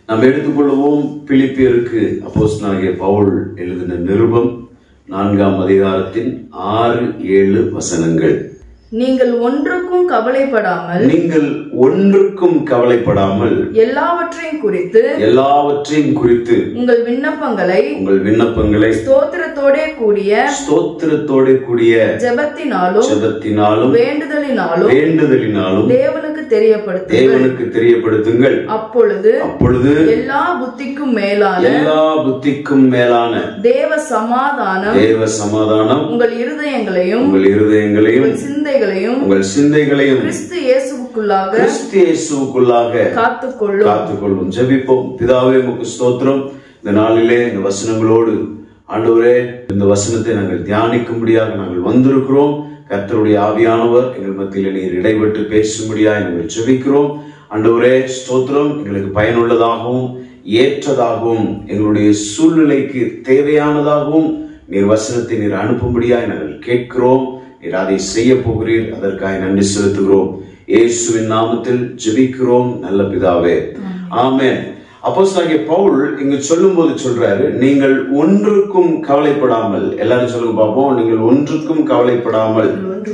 நாம் எடுத்துக்கொள்வோம் பிலிப்பியருக்கு அப்போஸ்தலனாகிய பவுல் எழுதின நிருபம் நான்காம் அதிகாரத்தின் ஆறு ஏழு வசனங்கள் நீங்கள் ஒன்றுக்கும் கவலைப்படாமல் நீங்கள் ஒன்றுக்கும் கவலைப்படாமல் எல்லாவற்றையும் குறித்து எல்லாவற்றையும் குறித்து உங்கள் விண்ணப்பங்களை உங்கள் விண்ணப்பங்களை ஸ்தோத்திரத்தோடே கூடிய ஸ்தோத்திரத்தோடு கூடிய ஜெபத்தினாலும் ஜெபத்தினாலும் வேண்டுதலினாலும் வேண்டுதலினாலும் தேவனுக்கு தெரியப்படுத்து தேவனுக்கு தெரியப்படுத்துங்கள் அப்பொழுது அப்பொழுது எல்லா புத்திக்கும் மேலான எல்லா புத்திக்கும் மேலான தேவ சமாதானம் தேவ சமாதானம் உங்கள் இருதயங்களையும் உங்கள் இருதயங்களையும் உங்கள் சிந்தைகளையும் உங்கள் சிந்தைகளையும் கிறிஸ்து இயேசுவுக்குள்ளாக கிறிஸ்து இயேசுவுக்குள்ளாக காத்துக்கொள்ளும் காத்துக்கொள்ளும் ஜெபிப்போம் பிதாவே உமக்கு ஸ்தோத்திரம் இந்த நாளிலே இந்த வசனங்களோடு ஆண்டவரே இந்த வசனத்தை நாங்கள் தியானிக்கும்படியாக நாங்கள் வந்திருக்கிறோம் கர்த்தருடைய ஆவியானவர் எங்கள் மத்தியில் நீர் இடைபெற்று பேசும்படியாக நாங்கள் ஜெபிக்கிறோம் ஆண்டவரே ஸ்தோத்திரம் எங்களுக்கு பயனுள்ளதாகவும் ஏற்றதாகவும் எங்களுடைய சூழ்நிலைக்கு தேவையானதாகவும் நீர் வசனத்தை நீர் அனுப்பும்படியாக நாங்கள் கேட்கிறோம் நீர் அதை செய்ய போகிறீர் அதற்காக நன்றி செலுத்துகிறோம் இயேசுவின் நாமத்தில் ஜெபிக்கிறோம் நல்ல பிதாவே ஆமென் அப்போஸ்தலனாகிய பவுல் இங்கு சொல்லும்போது சொல்றாரு நீங்கள் ஒன்றுக்கும் கவலைப்படாமல் எல்லாரும் சொல்லுங்க பார்ப்போம் நீங்கள் ஒன்றுக்கும் கவலைப்படாமல்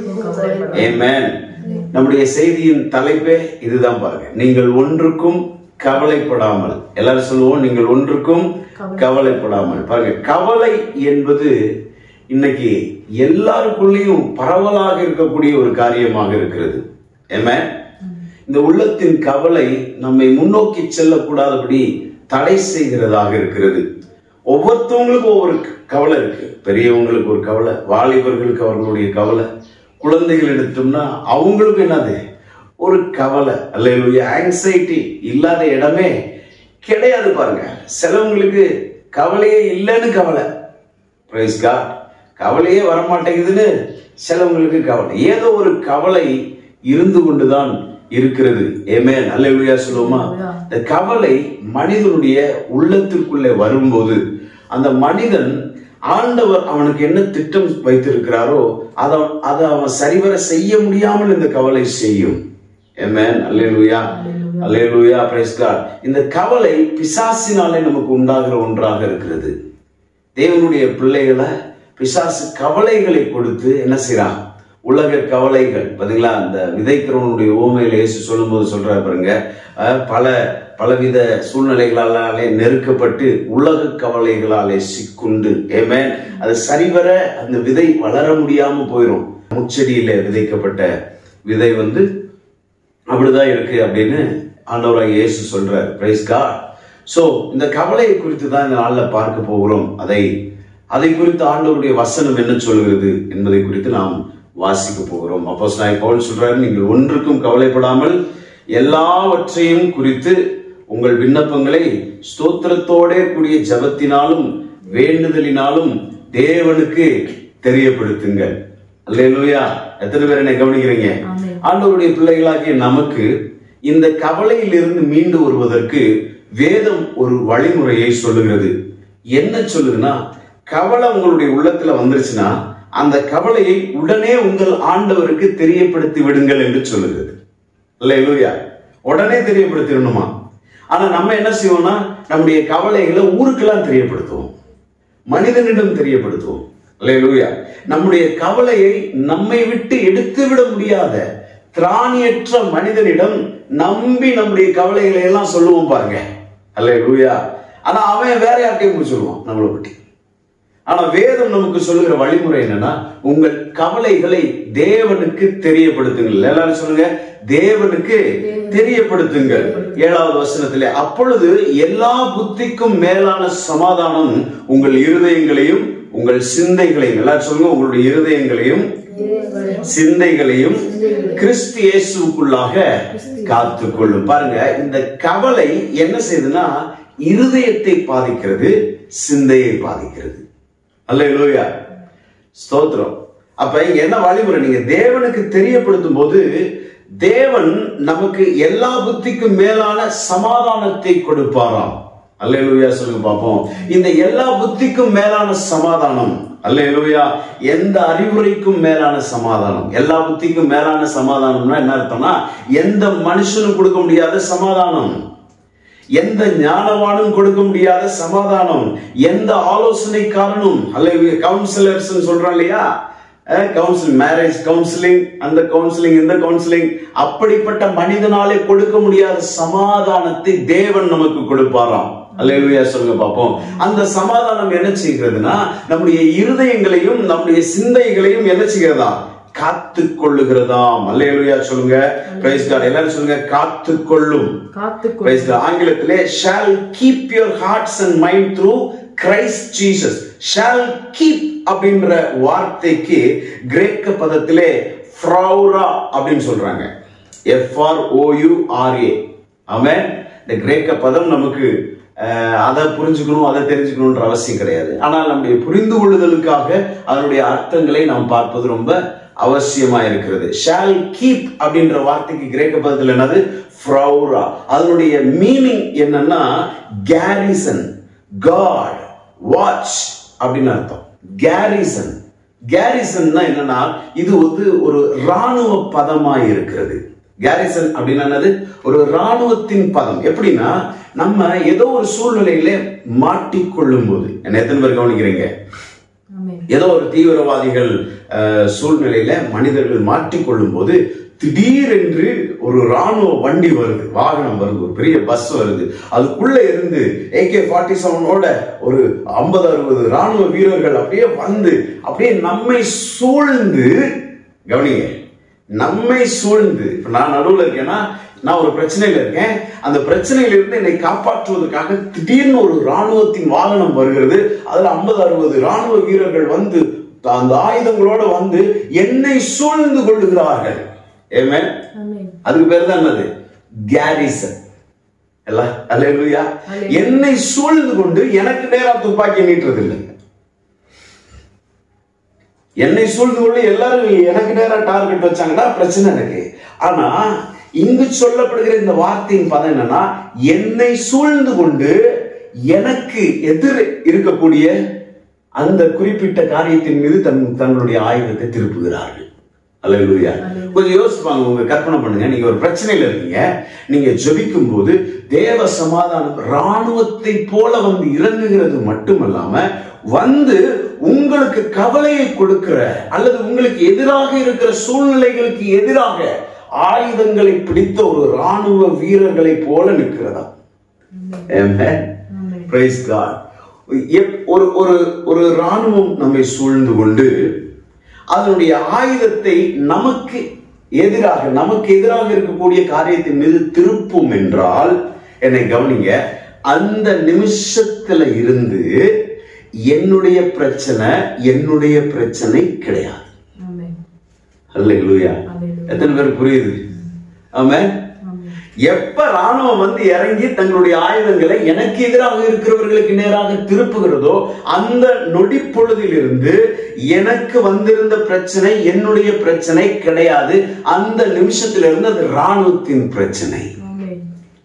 ஆமென் நம்முடைய செய்தியின் தலைப்பே இதுதான் பாருங்க நீங்கள் ஒன்றுக்கும் கவலைப்படாமல் எல்லாரும் சொல்லுவோம் நீங்கள் ஒன்றுக்கும் கவலைப்படாமல் பாருங்க கவலை என்பது இன்னைக்கு எல்லாருக்குள்ளேயும் பரவலாக இருக்கக்கூடிய ஒரு காரியமாக இருக்கிறது ஆமென் இந்த உள்ளத்தின் கவலை நம்மை முன்னோக்கி செல்லக்கூடாதபடி தடை செய்கிறதாக இருக்கிறது ஒவ்வொருத்தவங்களுக்கும் ஒவ்வொரு கவலை இருக்கு பெரியவங்களுக்கு ஒரு கவலை வாலிபர்களுக்கு அவர்களுடைய கவலை குழந்தைகள் எடுத்தோம்னா அவங்களுக்கு என்னது ஒரு கவலை அல்ல ஆங்ஸைட்டி இல்லாத இடமே கிடையாது பாருங்க சிலவங்களுக்கு கவலையே இல்லைன்னு கவலை பிரைஸ் காட் கவலையே வரமாட்டேங்குதுன்னு சிலவங்களுக்கு கவலை ஏதோ ஒரு கவலை இருந்து கொண்டுதான் இருக்கிறது ஏமேன் அல்லேலூயா சொல்லுவோமா இந்த கவலை மனிதனுடைய உள்ளத்திற்குள்ளே வரும்போது அந்த மனிதன் ஆண்டவர் அவனுக்கு என்ன திட்டம் வைத்திருக்கிறாரோ அதை அதை அவன் சரிவர செய்ய முடியாமல் இந்த கவலை செய்யும் ஏமேன் அல்லேலூயா அல்லேலூயா பிரைஸ் காட் இந்த கவலை பிசாசினாலே நமக்கு உண்டாகிற ஒன்றாக இருக்கிறது தேவனுடைய பிள்ளைகளை பிசாசு கவலைகளை கொடுத்து என்ன செய்றான் உலக கவலைகள் பாத்தீங்களா அந்த விதைக்கிறவனுடைய ஓமையில இயேசு சொல்லும்போது சொல்றாரு பாருங்க அஹ், பல பலவித சூழ்நிலைகளாலே நெருக்கப்பட்டு உலக கவலைகளாலே சிக்குண்டு ஏமேன் அது சரிவர அந்த விதை வளர முடியாம போயிடும் முச்செடியில விதைக்கப்பட்ட விதை வந்து அப்படிதான் இருக்கு அப்படின்னு ஆண்டவராக இயேசு சொல்றார் பிரைஸ் காட் சோ இந்த கவலையை குறித்து தான் இந்த நாளில் பார்க்க போகிறோம் அதை அதை குறித்து ஆண்டவருடைய வசனம் என்ன சொல்கிறது என்பதை குறித்து நாம் வாசிக்க போகிறோம் அப்போ நான் பவுல் சொல்றாரு நீங்கள் ஒன்றுக்கும் கவலைப்படாமல் எல்லாவற்றையும் குறித்து உங்கள் விண்ணப்பங்களை ஸ்தோத்திரத்தோடே கூடிய ஜபத்தினாலும் வேண்டுதலினாலும் தேவனுக்கு தெரியப்படுத்துங்கள் அல்லேலூயா எத்தனை பேர் என்னை கவனிக்கிறீங்க ஆண்டவருடைய பிள்ளைகளாகிய நமக்கு இந்த கவலையிலிருந்து மீண்டு வருவதற்கு வேதம் ஒரு வழிமுறையை சொல்லுகிறது என்ன சொல்லுதுன்னா கவலை உங்களுடைய உள்ளத்துல வந்துருச்சுன்னா அந்த கவலையை உடனே உங்கள் ஆண்டவருக்கு தெரியப்படுத்தி விடுங்கள் என்று சொல்லுகிறது அல்லேலூயா உடனே தெரியப்படுத்திடணுமா ஆனா நம்ம என்ன செய்வோம்னா நம்முடைய கவலைகளை ஊருக்கெல்லாம் தெரியப்படுத்துவோம் மனிதனிடம் தெரியப்படுத்துவோம் அல்லேலூயா நம்முடைய கவலையை நம்மை விட்டு எடுத்து விட முடியாத திராணியற்ற மனிதனிடம் நம்பி நம்முடைய கவலைகளை எல்லாம் சொல்லுவோம் பாருங்க அல்லேலூயா ஆனா அவன் வேற யார்ட்டையும் போய் சொல்லுவான் நம்மளை பற்றி ஆனா வேதம் நமக்கு சொல்லுகிற வழிமுறை என்னன்னா உங்கள் கவலைகளை தேவனுக்கு தெரியப்படுத்துங்கள் எல்லாரும் சொல்லுங்க தேவனுக்கு தெரியப்படுத்துங்கள் ஏழாவது வசனத்திலே அப்பொழுது எல்லா புத்திக்கும் மேலான சமாதானம் உங்கள் இருதயங்களையும் உங்கள் சிந்தைகளையும் எல்லாரும் சொல்லுங்க உங்களுடைய இருதயங்களையும் சிந்தைகளையும் கிறிஸ்து இயேசுக்குள்ளாக காத்துக்கொள்ளும் பாருங்க இந்த கவலை என்ன செய்யுதுன்னா இருதயத்தை பாதிக்கிறது சிந்தையை பாதிக்கிறது அல்லேலூயா ஸ்தோத்திரம் அப்ப இங்க என்ன வழிமுறை நீங்க தேவனுக்கு தெரியப்படுத்தும் போது தேவன் நமக்கு எல்லா புத்திக்கும் மேலான சமாதானத்தை கொடுப்பாராம் அல்லேலூயா சொல்லுங்க பார்ப்போம் இந்த எல்லா புத்திக்கும் மேலான சமாதானம் அல்லேலூயா எந்த அறிவுரைக்கும் மேலான சமாதானம் எல்லா புத்திக்கும் மேலான சமாதானம்னா என்ன அர்த்தம்னா எந்த மனுஷனும் கொடுக்க முடியாத சமாதானம் எந்த ஞானவானும் கொடுக்க முடியாத சமாதானம் எந்த ஆலோசனைக்காரனும் அல்ல கவுன்சிலர்ஸ் சொல்றோம் இல்லையா கவுன்சிலிங் மேரேஜ் கவுன்சிலிங் அந்த கவுன்சிலிங் இந்த கவுன்சிலிங் அப்படிப்பட்ட மனிதனாலே கொடுக்க முடியாத சமாதானத்தை தேவன் நமக்கு கொடுப்பாராம் அல்லேலூயா சொல்லுங்க பார்ப்போம் அந்த சமாதானம் என்ன செய்கிறதுனா நம்முடைய இருதயங்களையும் நம்முடைய சிந்தைகளையும் என்ன செய்கிறதா காத்து கொள்ளுகிறதாம் அல்லேலூயா சொல்லுங்க பிரைஸ் காட் எல்லாரும் சொல்லுங்க காத்து கொள்ளும் காத்துக்கொள் Praise God. ஆங்கிலத்திலே shall keep your hearts and mind through Christ Jesus shall keep அப்படின்ற வார்த்தைக்கு கிரேக்க பதத்திலே ஃப்ரௌரா அப்படின்னு சொல்றாங்க F R O R A ஆமென் இந்த கிரேக்க பதம் நமக்கு அஹ், அதை புரிஞ்சுக்கணும் அதை தெரிஞ்சுக்கணுன்ற அவசியம் கிடையாது ஆனால் நம்முடைய புரிந்து கொள்ளுதலுக்காக அதனுடைய அர்த்தங்களை நாம் பார்ப்பது ரொம்ப அவசியமா இருக்கிறது ஷால் கீப் அப்படின்ற வார்த்தைக்கு கிரேக்க பதத்தில் என்னது ஃப்ரௌரா அதனுடைய மீனிங் என்னன்னா கேரிசன் காட் வாட்ச் அப்படின்னு அர்த்தம் கேரிசன் கேரிசன்னா என்னன்னா இது வந்து ஒரு ராணுவ பதமா இருக்கிறது கேரிசன் அப்படின்னா என்னது ஒரு ராணுவத்தின் பதம் எப்படின்னா நம்ம ஏதோ ஒரு சூழ்நிலையில மாட்டிக்கொள்ளும் போது என்ன எத்தனை பேர் கவனிக்கிறீங்க ஆமென் ஏதோ ஒரு தீவிரவாதிகள் அஹ், சூழ்நிலையில மனிதர்கள் மாட்டிக்கொள்ளும் போது திடீரென்று ஒரு ராணுவ வண்டி வருது வாகனம் வருது ஒரு பெரிய பஸ் வருது அதுக்குள்ள இருந்து ஏகே ஃபார்ட்டி செவனோட ஒரு ஐம்பது அறுபது ராணுவ வீரர்கள் அப்படியே வந்து அப்படியே நம்மை சூழ்ந்து கவனிங்க நம்மை சூழ்ந்து இப்ப நான் நடுவுல இருக்கேன்னா நான் ஒரு பிரச்சனையில இருக்கேன் அந்த பிரச்சனையில இருந்து என்னை காப்பாற்றுவதற்காக திடீர்னு ஒரு ராணுவத்தின் வாகனம் வருகிறது அதுல ஐம்பது அறுபது ராணுவ வீரர்கள் வந்து அந்த ஆயுதங்களோட வந்து என்னை சூழ்ந்து கொள்ளுகிறார்கள் ஏமே ஆமென் அதுக்கு பேர் தான் என்னது கேரிசன் எல்லாம் அல்லேலூயா அல்லேலூயா. என்னை சூழ்ந்து கொண்டு எனக்கு நேரா துப்பாக்கி நீட்டுறது இல்லை என்னை சூழ்ந்து கொண்டு எல்லாரும் எனக்கு நேரா டார்கெட் வச்சாங்கன்னா பிரச்சனை எனக்கு ஆனா இங்கு சொல்லப்படுகிற இந்த வார்த்தையின் பதம் என்னன்னா என்னை சூழ்ந்து கொண்டு எனக்கு எதிர் இருக்கக்கூடிய அந்த குறிப்பிட்ட காரியத்தின் மீது தன் தங்களுடைய ஆயுதத்தை திருப்புகிறார்கள் அல்லேலூயா கொஞ்சம் யோசிப்பாங்க உங்க கற்பனை பண்ணுங்க நீங்க ஒரு பிரச்சனையில இருக்கீங்க நீங்க ஜெபிக்கும் போது தேவ சமாதானம் ராணுவத்தை போல வந்து இறங்குகிறது மட்டுமல்லாம வந்து உங்களுக்கு கவலையை கொடுக்கிற அல்லது உங்களுக்கு எதிராக இருக்கிற சூழ்நிலைகளுக்கு எதிராக ஆயுதங்களை பிடித்த ஒரு ராணுவ வீரர்களை போல நிற்கிறதா Amen. ஆமென் Praise God. எப்- ஒரு ஒரு ஒரு ராணுவம் நம்மை சூழ்ந்து கொண்டு அதனுடைய ஆயுதத்தை நமக்கு எதிராக நமக்கு எதிராக இருக்கக்கூடிய காரியத்தின் மீது திருப்பும் என்றால் என்னை கவனிங்க அந்த நிமிஷத்துல இருந்து என்னுடைய பிரச்சனை என்னுடைய பிரச்சனை கிடையாது ஆமென் அல்லேலூயா அல்லேலூயா. எத்தனை பேர் புரியுது ஆமென் ஆமென் எப்ப ராணுவம் வந்து இறங்கி தங்களுடைய ஆயுதங்களை எனக்கு எதிராக இருக்கிறவர்களுக்கு நேராக திருப்புகிறதோ அந்த நொடி பொழுதிலிருந்து எனக்கு வந்திருந்த பிரச்சனை என்னுடைய பிரச்சனை கிடையாது அந்த நிமிஷத்திலிருந்து அது ராணுவத்தின் பிரச்சனை ஆமென்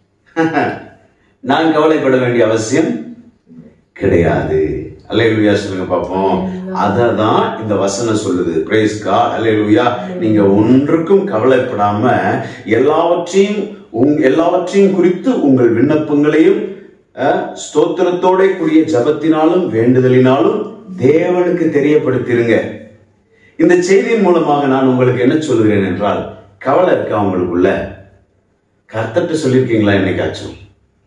நான் கவலைப்பட வேண்டிய அவசியம் கிடையாது அல்லேலூயா சொல்லுங்க பார்ப்போம் அததான் இந்த வசனம் சொல்லுது பிரேஸ் காட் அல்லேலூயா நீங்க ஒன்றுக்கும் கவலைப்படாம எல்லாவற்றையும் உங் எல்லாவற்றையும் குறித்து உங்கள் விண்ணப்பங்களையும் அஹ், ஸ்தோத்திரத்தோட கூடிய ஜபத்தினாலும் வேண்டுதலினாலும் தேவனுக்கு தெரியப்படுத்திருங்க இந்த செய்தியின் மூலமாக நான் உங்களுக்கு என்ன சொல்கிறேன் என்றால் கவலை இருக்கா உங்களுக்குள்ள கர்த்தர்ட்ட சொல்லியிருக்கீங்களா என்னைக்காச்சும்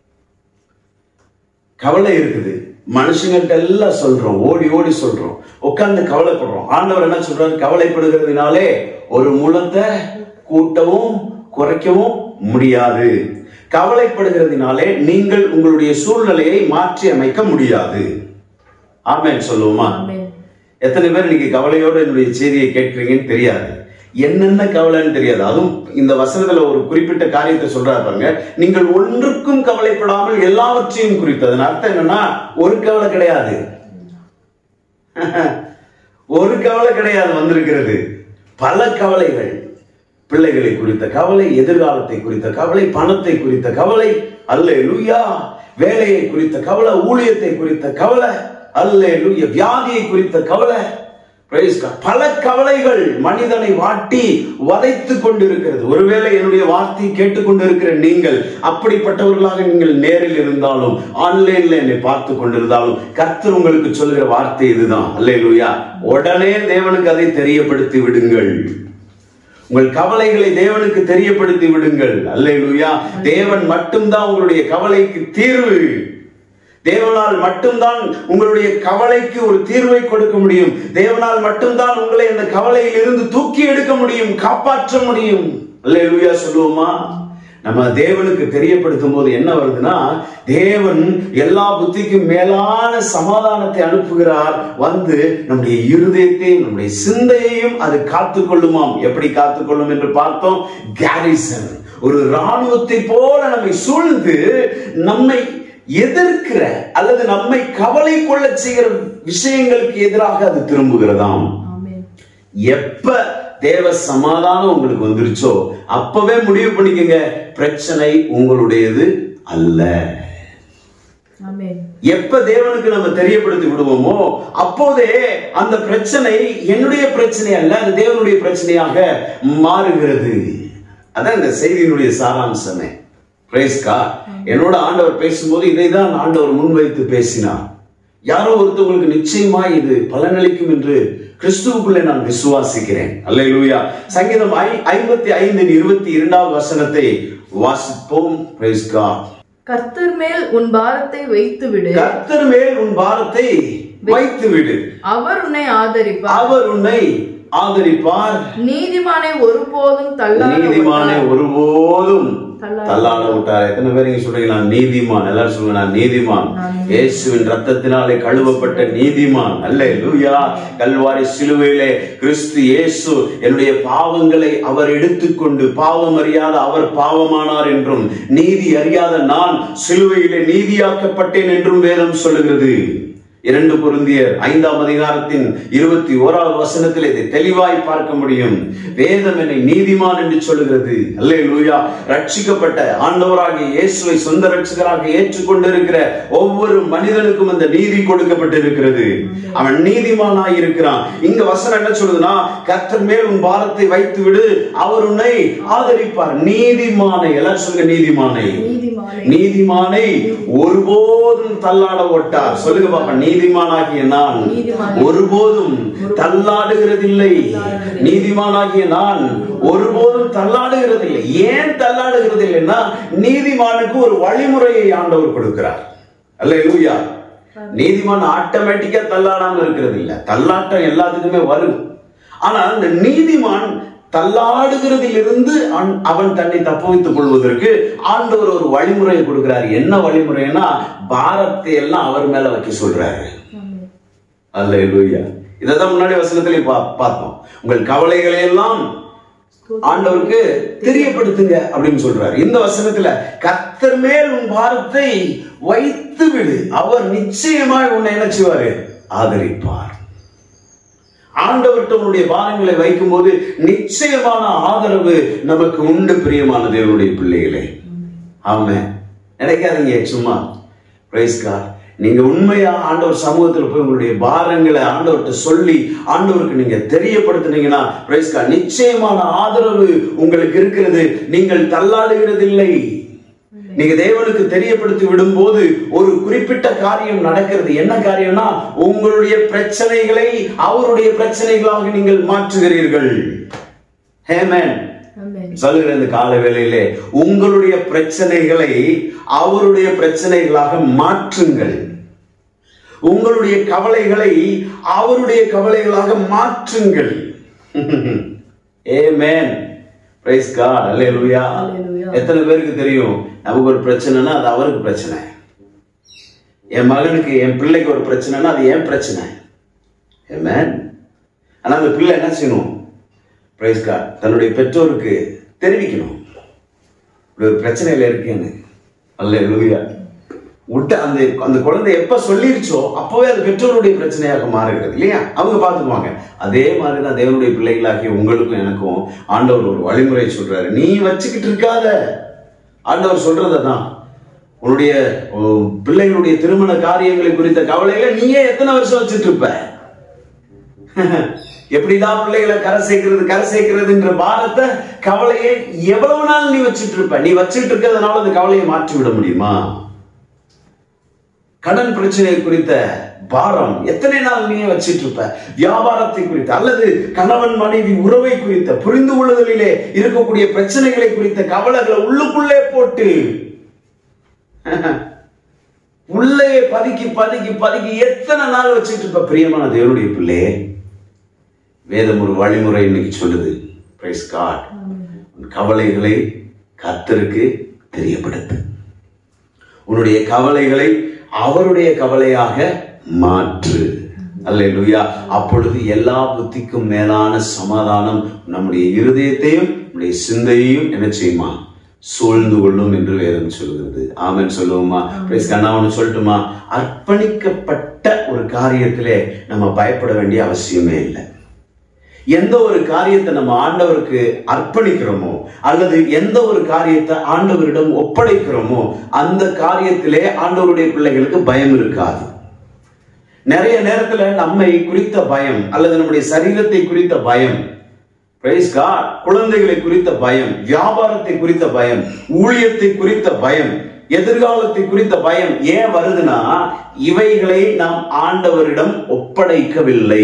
கவலை இருக்குது மனுஷங்கள்ட்ட எல்லாம் சொல்றோம் ஓடி ஓடி சொல்றோம் உட்கார்ந்து கவலைப்படுறோம் ஆண்டவர் என்ன சொல்றாரு கவலைப்படுகிறதுனாலே ஒரு முழத்தை கூட்டவும் குறைக்கவும் முடியாது கவலைப்படுகிறதுனாலே நீங்கள் உங்களுடைய சூழ்நிலையை மாற்றி அமைக்க முடியாது ஆமென் சொல்லுவோமா ஆமென் எத்தனை பேர் இன்னைக்கு கவலையோட என்னுடைய செய்தியை கேட்கிறீங்கன்னு தெரியாது என்னென்ன கவலைன்னு தெரியாது அதுவும் இந்த வசனத்துல ஒரு குறிப்பிட்ட காரியத்தை சொல்றாரு பாருங்க நீங்கள் ஒன்றுக்கும் கவலைப்படாமல் எல்லாவற்றையும் குறித்து அதன் அர்த்தம் என்னன்னா ஒரு கவலை கிடையாது ஒரு கவலை கிடையாது வந்திருக்கிறது பல கவலைகள் பிள்ளைகளை குறித்த கவலை எதிர்காலத்தை குறித்த கவலை பணத்தை குறித்த கவலை அல்ல லூயா வேலையை குறித்த கவலை ஊழியத்தை குறித்த கவலை அல்ல லூயா வியாதியை குறித்த கவலை Praise God. பல கவலைகள் மனிதனை வாட்டி வதைத்து கொண்டிருக்கிறது ஒருவேளை என்னுடைய வார்த்தையை கேட்டுக்கொண்டிருக்கிற நீங்கள் அப்படிப்பட்டவர்களாக நீங்கள் நேரில் இருந்தாலும் ஆன்லைன்ல என்னை பார்த்து கொண்டிருந்தாலும் கர்த்தர் உங்களுக்கு சொல்லுகிற வார்த்தை இதுதான் அல்லேலூயா உடனே தேவனுக்கு அதை தெரியப்படுத்தி விடுங்கள் உங்கள் கவலைகளை தேவனுக்கு தெரியப்படுத்தி விடுங்கள் அல்லேலூயா தேவன் மட்டும்தான் உங்களுடைய கவலைக்கு தீர்வு தேவனால் மட்டும்தான் உங்களுடைய கவலைக்கு ஒரு தீர்வை கொடுக்க முடியும் தேவனால் மட்டும்தான் உங்களை அந்த கவலையில் இருந்து தூக்கி எடுக்க முடியும் காப்பாற்ற முடியும் அல்லேலூயா சொல்லுவோமா நம்ம தேவனுக்கு தெரியப்படுத்தும் போது என்ன வருதுன்னா தேவன் எல்லா புத்திக்கும் மேலான சமாதானத்தை அனுப்புகிறார் வந்து நம்முடைய இருதயத்தையும் நம்முடைய சிந்தையையும் அது காத்துக்கொள்ளுமாம் எப்படி காத்துக்கொள்ளும் என்று பார்த்தோம் கேரிசன் ஒரு ராணுவத்தை போல நம்மை சூழ்ந்து நம்மை எதிர்க்கிற அல்லது நம்மை கவலை கொள்ள செய்கிற விஷயங்களுக்கு எதிராக அது திரும்புகிறதாம் ஆமென் எப்ப தேவ சமாதானம் உங்களுக்கு வந்துருச்சோ அப்பவே முடிவு பண்ணிக்கங்க பிரச்சனை உங்களுடையது அல்ல ஆமென் எப்ப தேவனுக்கு நம்ம தெரியப்படுத்தி விடுவோமோ அப்போதே அந்த பிரச்சனை என்னுடைய பிரச்சனை அல்ல அது தேவனுடைய பிரச்சனையாக மாறுகிறது அதான் இந்த செய்தியினுடைய சாராம்சமே Praise God. என்னோட ஆண்டவர் பேசும்போது இதை தான் ஆண்டவர் முன்வைத்து பேசினார் யாரோ ஒருத்தவங்களுக்கு நிச்சயமா இது பலனளிக்கும் என்று கிறிஸ்துவுக்குள்ளே நான் விசுவாசிக்கிறேன் அல்லேலூயா சங்கீதம் ஐ- ஐம்பத்தி ஐந்தின் இருபத்தி இரண்டாவது வசனத்தை வாசிப்போம் Praise God. கர்த்தர் மேல் உன் பாரத்தை வைத்து விடு கர்த்தர் மேல் உன் பாரத்தை வைத்து விடு அவர் உன்னை ஆதரிப்பார் அவர் உன்னை ஆதரிப்பார் நீதிமானை ஒருபோதும் தள்ளாத நீதிமானை ஒருபோதும் தள்ளாத தள்ளாட விட்டார் எத்தனை பேர் இங்க சொல்றீங்க நான் நீதிமான் எல்லாரும் சொல்லுங்க நான் நீதிமான் இயேசுவின் ரத்தத்தினாலே கழுவப்பட்ட நீதிமான் அல்ல லூயா கல்வாரி சிலுவையிலே கிறிஸ்து இயேசு என்னுடைய பாவங்களை அவர் எடுத்துக்கொண்டு பாவம் அறியாத அவர் பாவமானார் என்றும் நீதி அறியாத நான் சிலுவையிலே நீதியாக்கப்பட்டேன் என்றும் வேதம் சொல்லுகிறது இரண்டு பொருந்தியர் ஐந்தாம் அதிகாரத்தின் இருபத்தி ஓராவது வசனத்தில் இதை தெளிவாய் பார்க்க முடியும் வேதம் என்னை நீதிமான் என்று சொல்லுகிறது அல்லே லூயா ரட்சிக்கப்பட்ட ஆண்டவராகிய இயேசுவை சொந்த ரட்சகராக ஏற்றுக்கொண்டிருக்கிற ஒவ்வொரு மனிதனுக்கும் அந்த நீதி கொடுக்கப்பட்டிருக்கிறது அவன் நீதிமானாய் இருக்கிறான் இங்க வசனம் என்ன சொல்லுதுன்னா கர்த்தர் மேல் உன் பாரத்தை வைத்து விடு அவர் உன்னை ஆதரிப்பார் நீதிமானை எல்லாரும் சொல்லுங்க நீதிமானை நீதிமானை நீதிமானை ஒருபோதும் தள்ளாட ஓட்டார் சொல்லுங்க பாப்பா நீதிமானாகிய நான் நீதிமான். ஒருபோதும் தள்ளாடுகிறதில்லை நீதிமானாகிய நான் ஒருபோதும் தள்ளாடுகிறதில்லை ஏன் தள்ளாடுகிறதில்லைன்னா நீதிமானுக்கு ஒரு வழிமுறையை ஆண்டவர் கொடுக்கிறார் அல்ல லூயா நீதிமான் ஆட்டோமேட்டிக்கா தள்ளாடாம இருக்கிறது இல்ல தள்ளாட்டம் எல்லாத்துக்குமே வரும் ஆனா இந்த நீதிமான் தள்ளாடுகிறதிலிருந்து அவன்- அவன் தன்னை தப்புவித்துக் கொள்வதற்கு ஆண்டவர் ஒரு வழிமுறையை கொடுக்கிறார் என்ன வழிமுறைன்னா பாரத்தை எல்லாம் அவர் மேல வைக்க சொல்றாரு ஆமென். அல்ல லூயா இதான் முன்னாடி வசனத்திலே பா- பார்த்தோம் உங்கள் கவலைகளை எல்லாம் ஆண்டவருக்கு தெரியப்படுத்துங்க அப்படின்னு சொல்றாரு இந்த வசனத்துல கத்தர் மேல் உன் பாரத்தை வைத்து விடு அவர் நிச்சயமாய் உன்னை என்ன செய்வாரு ஆதரிப்பார் ஆண்டவர்கிட்ட உன்னுடைய பாரங்களை வைக்கும்போது நிச்சயமான ஆதரவு நமக்கு உண்டு பிரியமான தேவனுடைய பிள்ளைகளே ஆமே நினைக்காதீங்க சும்மா பிரைஸ் காட் நீங்க உண்மையா ஆண்டவர் சமூகத்தில் போய் உங்களுடைய பாரங்களை ஆண்டவர்கிட்ட சொல்லி ஆண்டவருக்கு நீங்க தெரியப்படுத்துனீங்கன்னா பிரைஸ் காட் நிச்சயமான ஆதரவு உங்களுக்கு இருக்கிறது நீங்கள் தள்ளாடுகிறதில்லை நீங்க தேவனுக்கு தெரியப்படுத்தி விடும்போது ஒரு குறிப்பிட்ட காரியம் நடக்கிறது என்ன காரியம்னா உங்களுடைய பிரச்சனைகளை அவருடைய பிரச்சனைகளாக நீங்கள் மாற்றுகிறீர்கள் ஹேமன் ஆமென். சொல்லுகிற இந்த கால வேளையிலே உங்களுடைய பிரச்சனைகளை அவருடைய பிரச்சனைகளாக மாற்றுங்கள் உங்களுடைய கவலைகளை அவருடைய கவலைகளாக மாற்றுங்கள் ஏமேன் பிரைஸ் காட் அல்லேலூயா Hallelujah. எத்தனை பேருக்கு தெரியும் நமக்கு ஒரு பிரச்சனைனா அது அவருக்கு பிரச்சனை என் மகனுக்கு என் பிள்ளைக்கு ஒரு பிரச்சனைனா அது என் பிரச்சனை ஏமேன் ஆனா அந்த பிள்ளை என்ன செய்யணும் பிரைஸ் காட் தன்னுடைய பெற்றோருக்கு தெரிவிக்கணும் இப்படி ஒரு பிரச்சனையில இருக்கேன்னு அல்ல லூயா விட்ட அந்த அந்த குழந்தை எப்ப சொல்லிருச்சோ அப்பவே அது பெற்றோருடைய பிரச்சனையாக மாறுகிறது இல்லையா அவங்க பார்த்துக்குவாங்க அதே மாதிரி தான் தேவனுடைய பிள்ளைகளாகிய உங்களுக்கும் எனக்கும் ஆண்டவர் ஒரு வழிமுறை சொல்றாரு நீ வச்சுக்கிட்டு இருக்காத ஆண்டவர் சொல்றது தான் உன்னுடைய உன் பிள்ளைகளுடைய திருமண காரியங்களை குறித்த கவலைகளை நீயே எத்தனை வருஷம் வச்சுட்டு இருப்ப எப்படிதான் பிள்ளைகளை கரை சேர்க்கிறது கரை சேர்க்கிறதுன்ற பாரத்தை கவலையை எவ்வளவு நாள் நீ வச்சுட்டு இருப்ப நீ வச்சுட்டு இருக்கிறதுனால அந்த கவலையை மாற்றி விட முடியுமா கடன் பிரச்சனை குறித்த பாரம் எத்தனை நாள் நீ வச்சிட்டு இருப்ப வியாபாரத்தை குறித்த அல்லது கணவன் மனைவி உறவை குறித்த புரிந்து கொள்ளுதலிலே இருக்கக்கூடிய பிரச்சனைகளை குறித்த கவலைகளை உள்ளுக்குள்ளே போட்டு உள்ளே பதுக்கி பதுக்கி பதுக்கி எத்தனை நாள் வச்சிட்டு இருப்ப பிரியமான தேவனுடைய பிள்ளையே வேதம் ஒரு வழிமுறை இன்னைக்கு சொல்லுது பிரைஸ் காட் உன் கவலைகளை கர்த்தருக்கு தெரியப்படுத்து உன்னுடைய கவலைகளை அவருடைய கவலையாக மாற்று அல்லேலூயா அப்பொழுது எல்லா புத்திக்கும் மேலான சமாதானம் நம்முடைய இருதயத்தையும் நம்முடைய சிந்தையையும் என்ன செய்யுமா சூழ்ந்து கொள்ளும் என்று வேதம் சொல்கிறது ஆமென் சொல்லுவோமா பிரைஸ் கண்ணா ஒன்று சொல்லட்டுமா அர்ப்பணிக்கப்பட்ட ஒரு காரியத்திலே நம்ம பயப்பட வேண்டிய அவசியமே இல்லை எந்த ஒரு காரியத்தை நம்ம ஆண்டவருக்கு அர்ப்பணிக்கிறோமோ அல்லது எந்த ஒரு காரியத்தை ஆண்டவரிடம் ஒப்படைக்கிறோமோ அந்த காரியத்திலே ஆண்டவருடைய பிள்ளைகளுக்கு பயம் இருக்காது நிறைய நேரத்துல நம்மை குறித்த பயம் அல்லது நம்முடைய சரீரத்தை குறித்த பயம் Praise God. குழந்தைகளை குறித்த பயம் வியாபாரத்தை குறித்த பயம் ஊழியத்தை குறித்த பயம் எதிர்காலத்தை குறித்த பயம் ஏன் வருதுன்னா இவைகளை நாம் ஆண்டவரிடம் ஒப்படைக்கவில்லை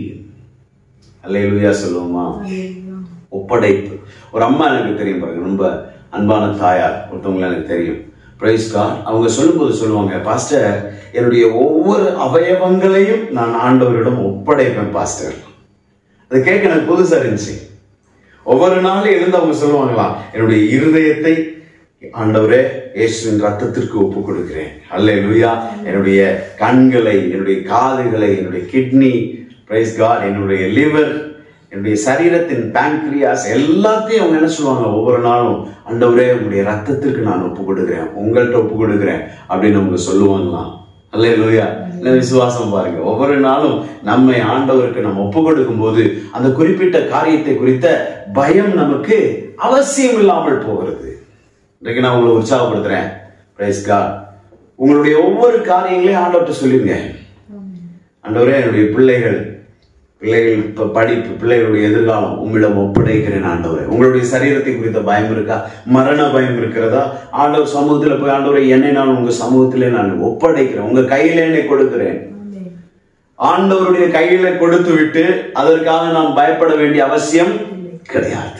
அல்லேலூயா சொல்லுவோமா ஒப்படைப்பு ஒரு அம்மா எனக்கு தெரியும் பாருங்க ரொம்ப அன்பான தாயார் ஒருத்தவங்களை எனக்கு தெரியும் பிரைஸ் காட் அவங்க சொல்லும்போது சொல்லுவாங்க பாஸ்டர் என்னுடைய ஒவ்வொரு அவயவங்களையும் நான் ஆண்டவரிடம் ஒப்படைப்பேன் பாஸ்டர் அது கேட்க எனக்கு புதுசா இருந்துச்சு ஒவ்வொரு நாளும் இருந்து அவங்க சொல்லுவாங்களாம் என்னுடைய இருதயத்தை ஆண்டவரே இயேசுவின் ரத்தத்திற்கு ஒப்பு கொடுக்கிறேன் அல்லேலூயா என்னுடைய கண்களை என்னுடைய காதுகளை என்னுடைய கிட்னி பிரைஸ் காட் என்னுடைய லிவர் என்னுடைய சரீரத்தின் பேங்க்ரியாஸ் எல்லாத்தையும் அவங்க என்ன சொல்லுவாங்க ஒவ்வொரு நாளும் ஆண்டவரே உங்களுடைய ரத்தத்திற்கு நான் ஒப்பு கொடுக்கிறேன் உங்கள்கிட்ட ஒப்பு கொடுக்கிறேன் அப்படின்னு அவங்க சொல்லுவாங்களாம் அல்லே லூயா இல்லை விசுவாசம் பாருங்க ஒவ்வொரு நாளும் நம்மை ஆண்டவருக்கு நம்ம ஒப்பு கொடுக்கும் போது அந்த குறிப்பிட்ட காரியத்தை குறித்த பயம் நமக்கு அவசியம் இல்லாமல் போகிறது இன்றைக்கு நான் உங்களை உற்சாகப்படுத்துறேன் பிரைஸ் காட் உங்களுடைய ஒவ்வொரு காரியங்களையும் ஆண்டவர்கிட்ட சொல்லுங்க ஆண்டவரே என்னுடைய பிள்ளைகள் பிள்ளைகள் இப்ப படிப்பு பிள்ளைகளுடைய எதிர்காலம் உம்மிடம் ஒப்படைக்கிறேன் ஆண்டவரே உங்களுடைய சரீரத்தை குறித்த பயம் இருக்கா மரண பயம் இருக்கிறதா ஆண்டவர் சமூகத்துல போய் ஆண்டவரை என்னை நான் உங்க சமூகத்திலே நான் ஒப்படைக்கிறேன் உங்க கையில என்னை கொடுக்கிறேன் ஆண்டவருடைய கையில கொடுத்து விட்டு அதற்காக நாம் பயப்பட வேண்டிய அவசியம் கிடையாது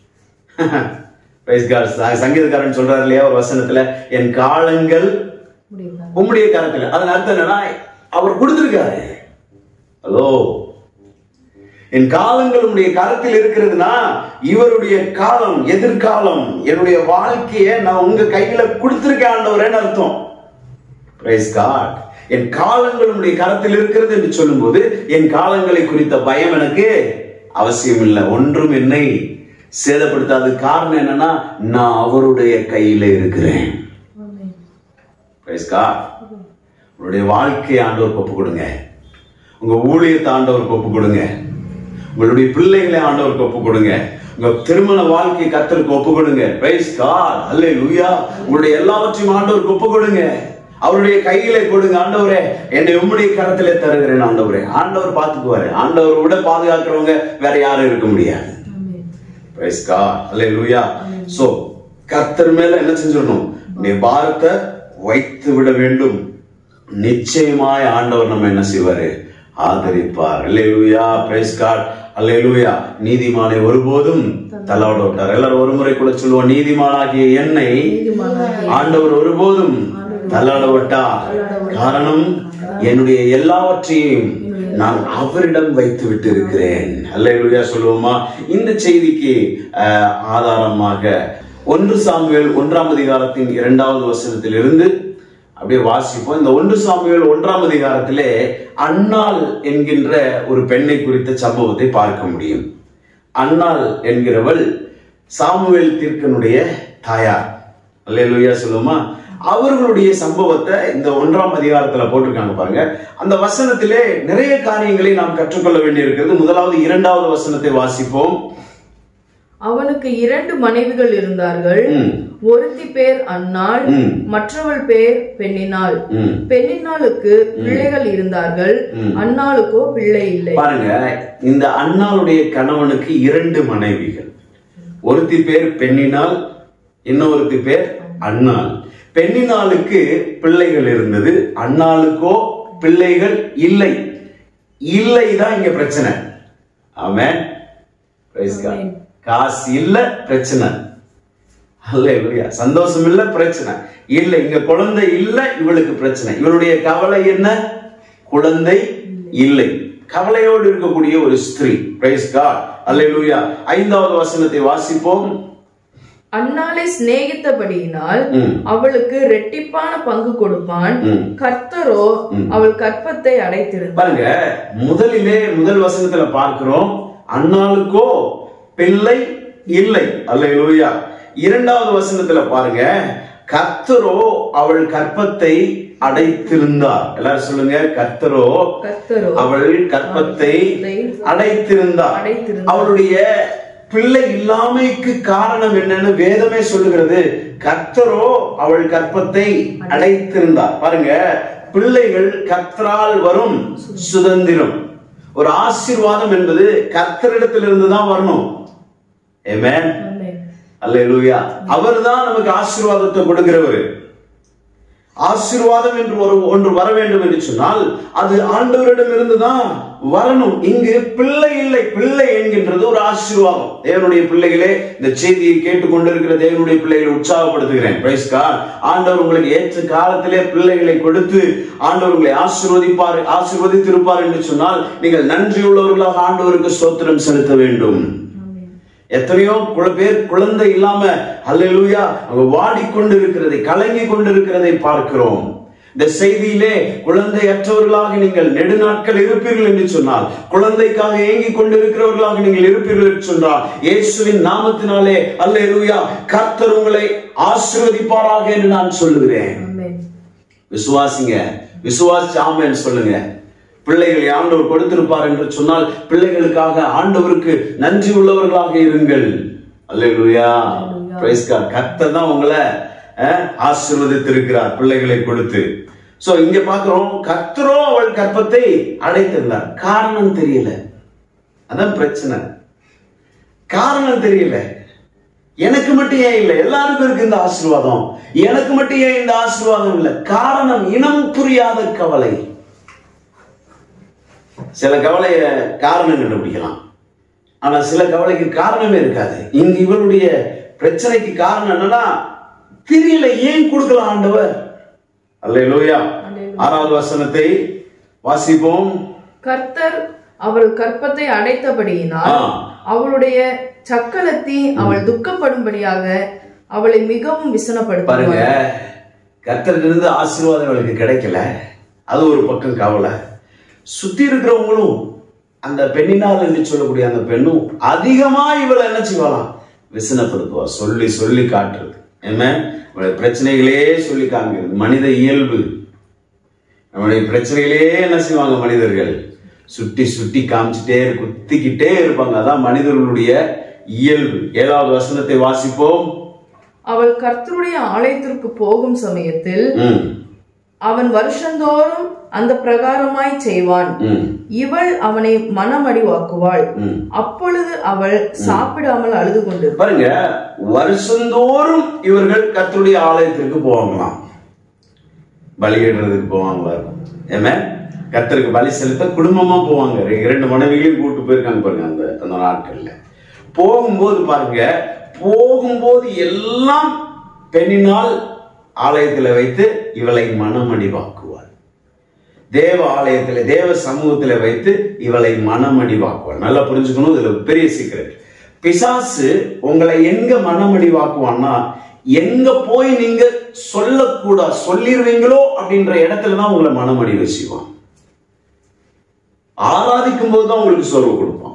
Praise God. ச- சங்கீதக்காரன் சொல்றாரு இல்லையா ஒரு வசனத்துல என் காலங்கள் உம்முடைய கரத்துல அதன் அர்த்தம் என்னன்னா அவர் கொடுத்திருக்காரு ஹலோ என் காலங்கள் உம்முடைய கரத்தில் இருக்கிறதுனா இவருடைய காலம் எதிர்காலம் என்னுடைய வாழ்க்கையை நான் உங்க கையில கொடுத்திருக்கேன் ஆண்டவரேன்னு அர்த்தம் Praise God. என் காலங்கள் உம்முடைய கரத்தில் இருக்கிறது என்று சொல்லும்போது என் காலங்களை குறித்த பயம் எனக்கு அவசியம் இல்லை ஒன்றும் என்னை சேதப்படுத்தாது காரணம் என்னன்னா நான் அவருடைய கையில இருக்கிறேன் Praise God. உங்களுடைய வாழ்க்கையை ஆண்டவருக்கு ஒப்பு கொடுங்க உங்க ஊழியத்தை ஆண்டவருக்கு ஒப்பு கொடுங்க உங்களுடைய பிள்ளைகளை ஆண்டவருக்கு ஒப்பு கொடுங்க உங்க திருமண வாழ்க்கை கத்தருக்கு ஒப்பு கொடுங்க பிரைஸ் காட் அல்லே லூயா உங்களுடைய எல்லாவற்றையும் ஆண்டவருக்கு ஒப்பு கொடுங்க அவருடைய கையில கொடுங்க ஆண்டவரே என்னை உம்முடைய கரத்திலே தருகிறேன் ஆண்டவரே ஆண்டவர் பார்த்துக்குவாரு ஆண்டவர் விட பாதுகாக்கிறவங்க வேற யாரும் இருக்க முடியாது பிரைஸ் காட் அல்லேலூயா சோ கர்த்தர் மேல என்ன செஞ்சிடணும் நீ பாரத்தை வைத்து விட வேண்டும் நிச்சயமாய் ஆண்டவர் நம்ம என்ன செய்வாரு ஆதரிப்பார் அல்லேலூயா பிரைஸ் காட் அல்லேலூயா நீதிமானை ஒருபோதும் தள்ளாட விட்டார் எல்லாரும் ஒரு முறை கூட சொல்லுவோம் நீதிமானாகிய என்னை ஆண்டவர் ஒருபோதும் தள்ளாட விட்டார் காரணம் என்னுடைய எல்லாவற்றையும் நான் அவரிடம் வைத்து விட்டு இருக்கிறேன் அல்லேலூயா சொல்லுவோமா இந்த செய்திக்கு அஹ், ஆதாரமாக ஒன்று சாமுவேல் ஒன்றாம் அதிகாரத்தின் இரண்டாவது வசனத்திலிருந்து அப்படியே வாசிப்போம் இந்த ஒன்று சாமுவேல் ஒன்றாம் அதிகாரத்திலே அன்னாள் என்கின்ற ஒரு பெண்ணை குறித்த சம்பவத்தை பார்க்க முடியும் அன்னாள் என்கிறவள் சாமுவேல் தீர்க்கனுடைய தாயார் அல்லேலூயா சொல்லுமா அவர்களுடைய சம்பவத்தை இந்த ஒன்றாம் அதிகாரத்துல போட்டிருக்காங்க பாருங்க அந்த வசனத்திலே நிறைய காரியங்களை நாம் கற்றுக்கொள்ள வேண்டியிருக்கிறது முதலாவது இரண்டாவது வசனத்தை வாசிப்போம் அவனுக்கு இரண்டு மனைவிகள் இருந்தார்கள் ம், ஒருத்தி பேர் அன்னாள் ம், மற்றவள் பேர் பெண்ணினாள் ம். பெண்ணினாளுக்கு பிள்ளைகள் இருந்தார்கள் ம். அன்னாளுக்கோ பிள்ளை இல்லை பாருங்க இந்த அண்ணாளுடைய கணவனுக்கு இரண்டு மனைவிகள் ஒருத்தி பேர் பெண்ணினால் இன்னொருத்தி பேர் அண்ணாள் பெண்ணினாளுக்கு பிள்ளைகள் இருந்தது அண்ணாளுக்கோ பிள்ளைகள் இல்லை இல்லை தான் இங்க பிரச்சனை ஆமென் Praise God. Amen. காசு இல்ல பிரச்சனை அல்லேலூயா சந்தோஷம் இல்ல பிரச்சனை இல்ல இங்க குழந்தை இல்ல இவளுக்கு பிரச்சனை இவளுடைய கவலை என்ன குழந்தை இல்லை கவலையோடு இருக்கக்கூடிய ஒரு ஸ்திரீ பிரைஸ் காட் அல்லேலூயா ஐந்தாவது வசனத்தை வாசிப்போம் அன்னாளை சிநேகித்தபடியினால் ம், அவளுக்கு ரெட்டிப்பான பங்கு கொடுப்பான் ம். கர்த்தரோ அவள் கற்பத்தை அடைத்திருந்தார் பாருங்க முதலிலே முதல் வசனத்துல பார்க்கிறோம் அண்ணாளுக்கோ பிள்ளை இல்லை அல்லேலூயா இரண்டாவது வசனத்துல பாருங்க கர்த்தரோ அவள் கற்பத்தை அடைத்திருந்தார் எல்லாரும் சொல்லுங்க கர்த்தரோ கர்த்தரோ அவள் கற்பத்தை அடைத்திருந்தார் அடைத்திருந்தார் அவளுடைய பிள்ளை இல்லாமைக்கு காரணம் என்னன்னு வேதமே சொல்லுகிறது கர்த்தரோ அவள் கற்பத்தை அடைத்திருந்தார் பாருங்க பிள்ளைகள் கர்த்தரால் வரும் சுதந்திரம் ஒரு ஆசீர்வாதம் என்பது கர்த்தரிடத்திலிருந்து தான் வரணும் Amen. ஆமென். அல்லேலூயா அவர்தான் நமக்கு ஆசீர்வாதத்தை கொடுக்கிறவர் ஆசீர்வாதம் என்று ஒரு ஒன்று வர வேண்டும் என்று சொன்னால் அது ஆண்டவரிடம் இருந்து தான் வரணும் இங்கு பிள்ளை இல்லை பிள்ளை என்கின்றது ஒரு ஆசீர்வாதம் தேவனுடைய பிள்ளைகளே இந்த செய்தியை கேட்டுக்கொண்டிருக்கிற தேவனுடைய பிள்ளைகளை உற்சாகப்படுத்துகிறேன் Praise God. ஆண்டவர் உங்களுக்கு ஏற்ற காலத்திலே பிள்ளைகளை கொடுத்து ஆண்டவர் உங்களை ஆசீர்வதிப்பார் ஆசீர்வதித்திருப்பார் என்று சொன்னால் நீங்கள் நன்றியுள்ளவர்களாக ஆண்டவருக்கு ஸ்தோத்திரம் செலுத்த வேண்டும் ஆமென். எத்தனையோ குல பேர் குழந்தை இல்லாம அல்லேலூயா அவங்க வாடிக்கொண்டு இருக்கிறதை கலங்கி கொண்டிருக்கிறதை பார்க்கிறோம் இந்த செய்தியிலே குழந்தையற்றவர்களாக நீங்கள் நெடுநாட்கள் இருப்பீர்கள் என்று சொன்னால் குழந்தைக்காக ஏங்கிக் கொண்டிருக்கிறவர்களாக நீங்கள் இருப்பீர்கள் என்று சொன்னால் இயேசுவின் நாமத்தினாலே அல்லேலூயா கர்த்தர் உங்களை ஆசீர்வதிப்பாராக என்று நான் சொல்லுகிறேன் ஆமென். விசுவாசிங்க விசுவாசி ஆமென் சொல்லுங்க பிள்ளைகளை ஆண்டவர் கொடுத்திருப்பார் என்று சொன்னால் பிள்ளைகளுக்காக ஆண்டவருக்கு நன்றி உள்ளவர்களாக இருங்கள் அல்லேலூயா பிரைஸ் காட் கர்த்தர் தான் உங்களை அஹ், ஆசீர்வதித்திருக்கிறார் பிள்ளைகளை கொடுத்து சோ இங்க பார்க்கிறோம் கர்த்தரோ அவள் கற்பத்தை அடைத்திருந்தார் காரணம் தெரியல அதான் பிரச்சனை காரணம் தெரியல எனக்கு மட்டும் ஏன் இல்லை எல்லாருக்கும் இருக்கு இந்த ஆசீர்வாதம் எனக்கு மட்டும் ஏன் இந்த ஆசீர்வாதம் இல்லை காரணம் இனம் புரியாத கவலை சில கவலைய காரணம் கண்டுபிடிக்கலாம் ஆனா சில கவலைக்கு காரணமே இருக்காது இங்க இவளுடைய பிரச்சனைக்கு காரணம் என்னன்னா தெரியல ஏன் கொடுக்கலாம் ஆண்டவர் அல்லேலூயா ஆறாவது வசனத்தை வாசிப்போம் கர்த்தர் அவள் கற்பத்தை அடைத்தபடியினால் ஆ. அவளுடைய சக்கலத்தி அவள் துக்கப்படும்படியாக அவளை மிகவும் பாருங்க விசனப்படுத்துவார் கர்த்தரிலிருந்து ஆசீர்வாதம் அவளுக்கு கிடைக்கல அது ஒரு பக்கம் கவலை சுத்தி இருக்கிறவங்களும் அந்த பெண்ணினால் என்று சொல்லக்கூடிய அந்த பெண்ணும் அதிகமா இவளை என்ன செய்வாளாம் விசனப்படுத்துவா சொல்லி சொல்லி காட்டுறது என்ன இவளுடைய பிரச்சனைகளே சொல்லி காமிக்கிறது மனித இயல்பு நம்முடைய பிரச்சனைகளே என்ன செய்வாங்க மனிதர்கள் சுட்டி சுட்டி காமிச்சிட்டே குத்திக்கிட்டே இருப்பாங்க அதான் மனிதர்களுடைய இயல்பு ஏழாவது வசனத்தை வாசிப்போம் அவள் கர்த்தருடைய ஆலயத்திற்கு போகும் சமயத்தில் ம் அவன் வருஷந்தோறும் அந்த பிரகாரமாய் செய்வான் ம் இவள் அவனை மனமடிவாக்குவாள் ம். அப்பொழுது அவள் சாப்பிடாமல் அழுது கொண்டிருப்பாள் பாருங்க வருஷந்தோறும் இவர்கள் கர்த்தருடைய ஆலயத்திற்கு போவாங்களாம் பலியிடுறதுக்கு போவாங்களா ஏமே கர்த்தருக்கு பலி செலுத்த குடும்பமா போவாங்க ரெ- இரண்டு மனைவிகளையும் கூட்டு போயிருக்காங்க பாருங்க அந்த அந்த நாட்கள்ல போகும்போது பாருங்க போகும்போது எல்லாம் பெண்ணினால் ஆலயத்தில் வைத்து இவளை மனமடிவாக்குவாள் தேவ ஆலயத்தில் தேவ சமூகத்தில் வைத்து இவளை மனமடிவாக்குவாள் நல்லா புரிஞ்சுக்கணும் இதுல ஒரு பெரிய சீக்கிரம் பிசாசு உங்களை எங்க மனமடிவாக்குவான்னா எங்க போய் நீங்க சொல்லக்கூடாது சொல்லிடுவீங்களோ அப்படின்ற இடத்துல தான் உங்களை மனமடிவு செய்வான் ஆராதிக்கும் போது தான் உங்களுக்கு சோர்வு கொடுப்பான்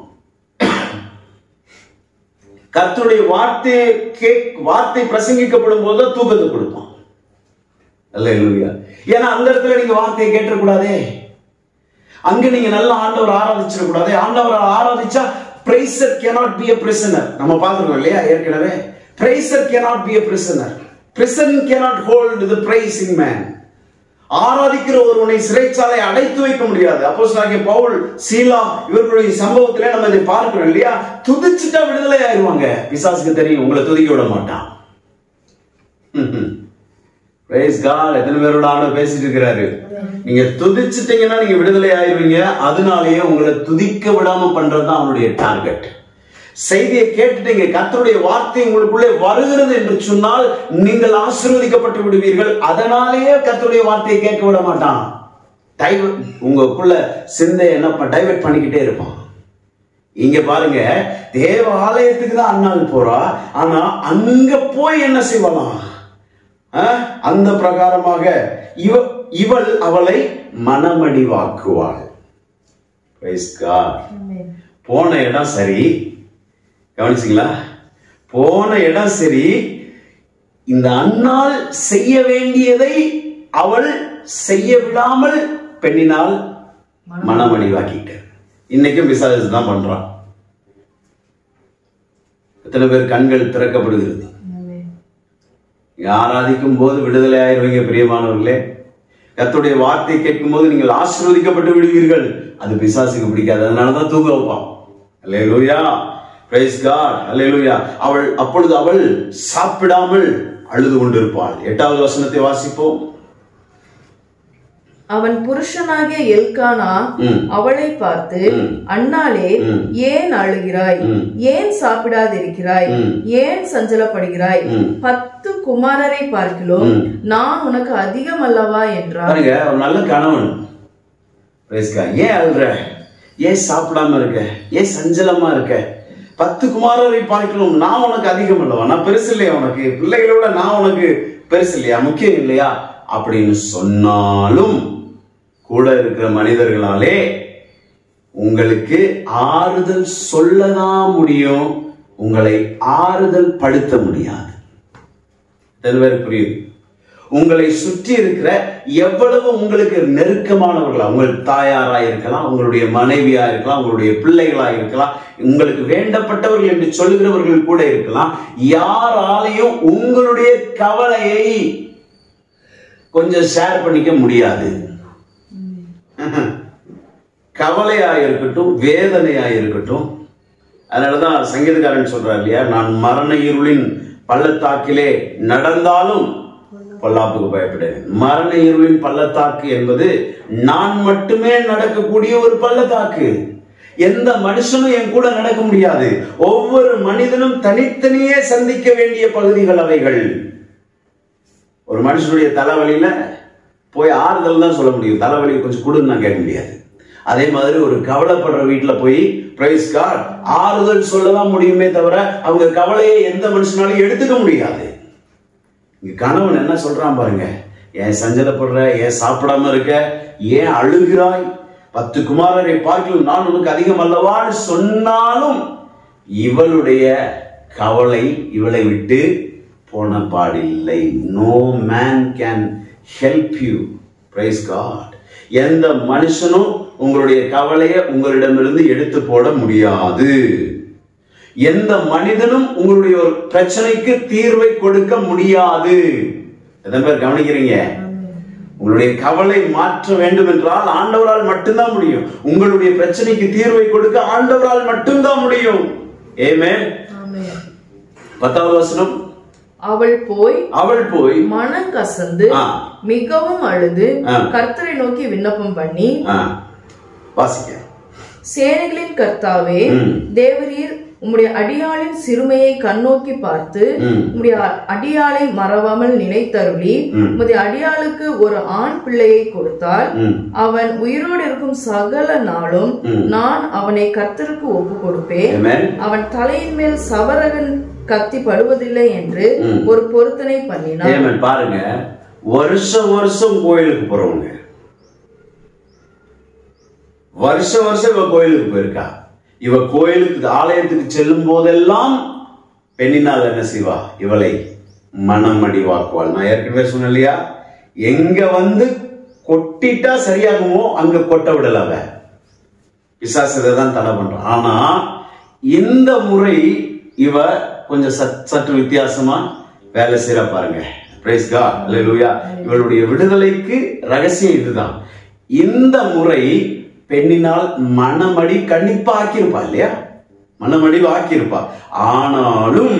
கர்த்தருடைய வார்த்தை கேக் வார்த்தை பிரசங்கிக்கப்படும் போது தான் தூக்கத்தை கொடுப்பான் அல்லேலூயா ஏன்னா அந்த இடத்துல நீங்க வார்த்தையை கேட்டக்கூடாதே அங்க நீங்க நல்ல ஆண்டவர் ஆராதிச்சிடக்கூடாதே ஆண்டவரை ஆராதிச்சா praiser cannot be a prisoner நம்ம பார்த்துருக்கோம் இல்லையா ஏற்கனவே praiser cannot be a prisoner prison cannot hold the praising man ஆராதிக்கிற ஒருவனை சிறைச்சாலை அடைத்து வைக்க முடியாது அப்போ பவுல் சீலா இவர்களுடைய சம்பவத்திலே நம்ம இதை பார்க்கிறோம் இல்லையா துதிச்சுட்டா விடுதலை ஆயிருவாங்க பிசாசுக்கு தெரியும் உங்களை துதிக்க விட மாட்டான் பிரைஸ் காட் எத்தனை பேரோட ஆண்டவர் பேசிட்டு இருக்கிறாரு நீங்க துதிச்சிட்டீங்கன்னா நீங்க விடுதலை ஆயிருவீங்க அதனாலேயே உங்களை துதிக்க விடாம பண்றதுதான் அவனுடைய டார்கெட் செய்தியை கேட்டுட்டீங்க கர்த்தருடைய வார்த்தை உங்களுக்குள்ளே வருகிறது என்று சொன்னால் நீங்கள் ஆசீர்வதிக்கப்பட்டு விடுவீர்கள் அதனாலேயே கர்த்தருடைய வார்த்தையை கேட்க விட மாட்டான் டைவர்ட் உங்களுக்குள்ள சிந்தை என்ன டைவர்ட் பண்ணிக்கிட்டே இருப்பான் இங்க பாருங்க தேவ ஆலயத்துக்கு தான் அண்ணாள் போறா ஆனா அங்க போய் என்ன செய்வலாம் அஹ், அந்த பிரகாரமாக இவ இவள் அவளை மனமடிவாக்குவாள் Praise God. போன இடம் சரி கவனிச்சிங்களா போன இடம் சரி இந்த அண்ணாள் செய்ய வேண்டியதை அவள் செய்ய விடாமல் பெண்ணினால் மனமடிவாக்கிட்டார் இன்னைக்கும் விசாரிச்சு தான் பண்றான் எத்தனை பேர் கண்கள் திறக்கப்படுகிறது நீங்க ஆராதிக்கும் போது விடுதலை ஆயிருவீங்க பிரியமானவர்களே கர்த்தருடைய வார்த்தை கேட்கும் போது நீங்கள் ஆசீர்வதிக்கப்பட்டு விடுவீர்கள் அது பிசாசுக்கு பிடிக்காது அதனாலதான் தூங்க வைப்பான் அல்லேலூயா பிரைஸ் காட் அல்லேலூயா அவள் அப்பொழுது அவள் சாப்பிடாமல் அழுது கொண்டிருப்பாள் எட்டாவது வசனத்தை வாசிப்போம் அவன் புருஷனாகிய எல்கானா ம். அவளை பார்த்து ம். அண்ணாளே ம். ஏன் அழுகிறாய் ம். ஏன் சாப்பிடாதிருக்கிறாய் ம். ஏன் சஞ்சலப்படுகிறாய் ம். பத்து குமாரரை பார்க்கிலும் ம். நான் உனக்கு அதிகம் அல்லவா என்றார் பாருங்க ஒரு நல்ல கணவன் Praise God. ஏன் அழுற ஏன் சாப்பிடாம இருக்க ஏன் சஞ்சலமா இருக்க பத்து குமாரரை பார்க்கணும் நான் உனக்கு அதிகம் அல்லவா நான் பெருசு இல்லையா உனக்கு பிள்ளைகளோட நான் உனக்கு பெருசு இல்லையா முக்கியம் இல்லையா அப்படின்னு சொன்னாலும் கூட இருக்கிற மனிதர்களாலே உங்களுக்கு ஆறுதல் சொல்லதான் முடியும் உங்களை ஆறுதல் படுத்த முடியாது எத்தனை பேருக்கு புரியுது உங்களை சுற்றி இருக்கிற எவ்வளவு உங்களுக்கு நெருக்கமானவர்களா உங்கள் தாயாரா இருக்கலாம் உங்களுடைய மனைவியா இருக்கலாம் உங்களுடைய பிள்ளைகளா இருக்கலாம் உங்களுக்கு வேண்டப்பட்டவர்கள் என்று சொல்லுகிறவர்கள் கூட இருக்கலாம் யாராலையும் உங்களுடைய கவலையை கொஞ்சம் ஷேர் பண்ணிக்க முடியாது கவலையா இருக்கட்டும் வேதனையா இருக்கட்டும் அதனாலதான் சங்கீதக்காரன் சொல்றார் இல்லையா நான் மரண இருளின் பள்ளத்தாக்கிலே நடந்தாலும் பொல்லாப்புக்கு பயப்படுறேன் மரண இருளின் பள்ளத்தாக்கு என்பது நான் மட்டுமே நடக்கக்கூடிய ஒரு பள்ளத்தாக்கு எந்த மனுஷனும் என் கூட நடக்க முடியாது ஒவ்வொரு மனிதனும் தனித்தனியே சந்திக்க வேண்டிய பகுதிகள் அவைகள் ஒரு மனுஷனுடைய தலைவலியில போய் ஆறுதல் தான் சொல்ல முடியும் தலைவலியை கொஞ்சம் கொடுன்னு நான் கேட்க முடியாது அதே மாதிரி ஒரு கவலைப்படுற வீட்டுல போய் பிரைஸ் காட் ஆறுதல் சொல்லதான் முடியுமே தவிர அவங்க கவலையை எந்த மனுஷனாலும் எடுத்துக்க முடியாது இங்க கணவன் என்ன சொல்றான் பாருங்க ஏன் சஞ்சலப்படுற ஏன் சாப்பிடாம இருக்க ஏன் அழுகிறாய் பத்து குமாரரை பார்க்கலாம் நான் உனக்கு அதிகம் அல்லவான்னு சொன்னாலும் இவளுடைய கவலை இவளை விட்டு போன பாடில்லை no man can help you praise God எந்த மனுஷனும் உங்களுடைய கவலையை உங்களிடமிருந்து எடுத்து போட முடியாது எந்த மனிதனும் உங்களுடைய ஒரு பிரச்சனைக்கு தீர்வை கொடுக்க முடியாது எத்தனை பேர் கவனிக்கிறீங்க உங்களுடைய கவலை மாற்ற வேண்டும் என்றால் ஆண்டவரால் மட்டும்தான் முடியும் உங்களுடைய பிரச்சனைக்கு தீர்வை கொடுக்க ஆண்டவரால் மட்டும்தான் முடியும் ஏமே பத்தாவது வசனம் அவள் போய் அவள் போய் மனம் கசந்து ஆ. மிகவும் அழுது ஆ. கர்த்தரை நோக்கி விண்ணப்பம் பண்ணி ஆ, வாசிக்க சேனைகளின் கர்த்தாவே ம். தேவரீர் உம்முடைய அடியாளின் சிறுமையை கண்ணோக்கி பார்த்து ம். உம்முடைய அ- அடியாளை மறவாமல் நினைத்தருளி ம். உம்முடைய அடியாளுக்கு ஒரு ஆண் பிள்ளையை கொடுத்தால் ம். அவன் உயிரோடு இருக்கும் சகல நாளும் ம். நான் அவனை கர்த்தருக்கு ஒப்பு கொடுப்பேன் Amen. அவன் தலையின் மேல் சவரகன் கத்தி படுவதில்லை என்று ம். ஒரு பொருத்தனை பண்ணினான் Amen. பாருங்க வருஷம் வருஷம் கோயிலுக்கு போறவங்க வருஷம் வருஷம் இவ கோயிலுக்கு போயிருக்கா இவ கோயிலுக்கு ஆலயத்துக்கு செல்லும் போதெல்லாம் பெண்ணினால் என்ன செய்வா இவளை மனம் அடிவாக்குவாள் நான் ஏற்கனவே சொன்னேன் இல்லையா எங்க வந்து கொட்டிட்டா சரியாகுமோ அங்க கொட்ட விடல அவ பிசாசு இதை தான் தடை பண்றான் ஆனா இந்த முறை இவ கொஞ்சம் சற்- சற்று வித்தியாசமா வேலை செய்யற பாருங்க பிரைஸ் காட் அல்லேலூயா இவளுடைய விடுதலைக்கு ரகசியம் இதுதான் இந்த முறை பெண்ணினால் மனமடி கண்டிப்பா ஆக்கியிருப்பா இல்லையா மனமடி ஆக்கியிருப்பா ஆனாலும்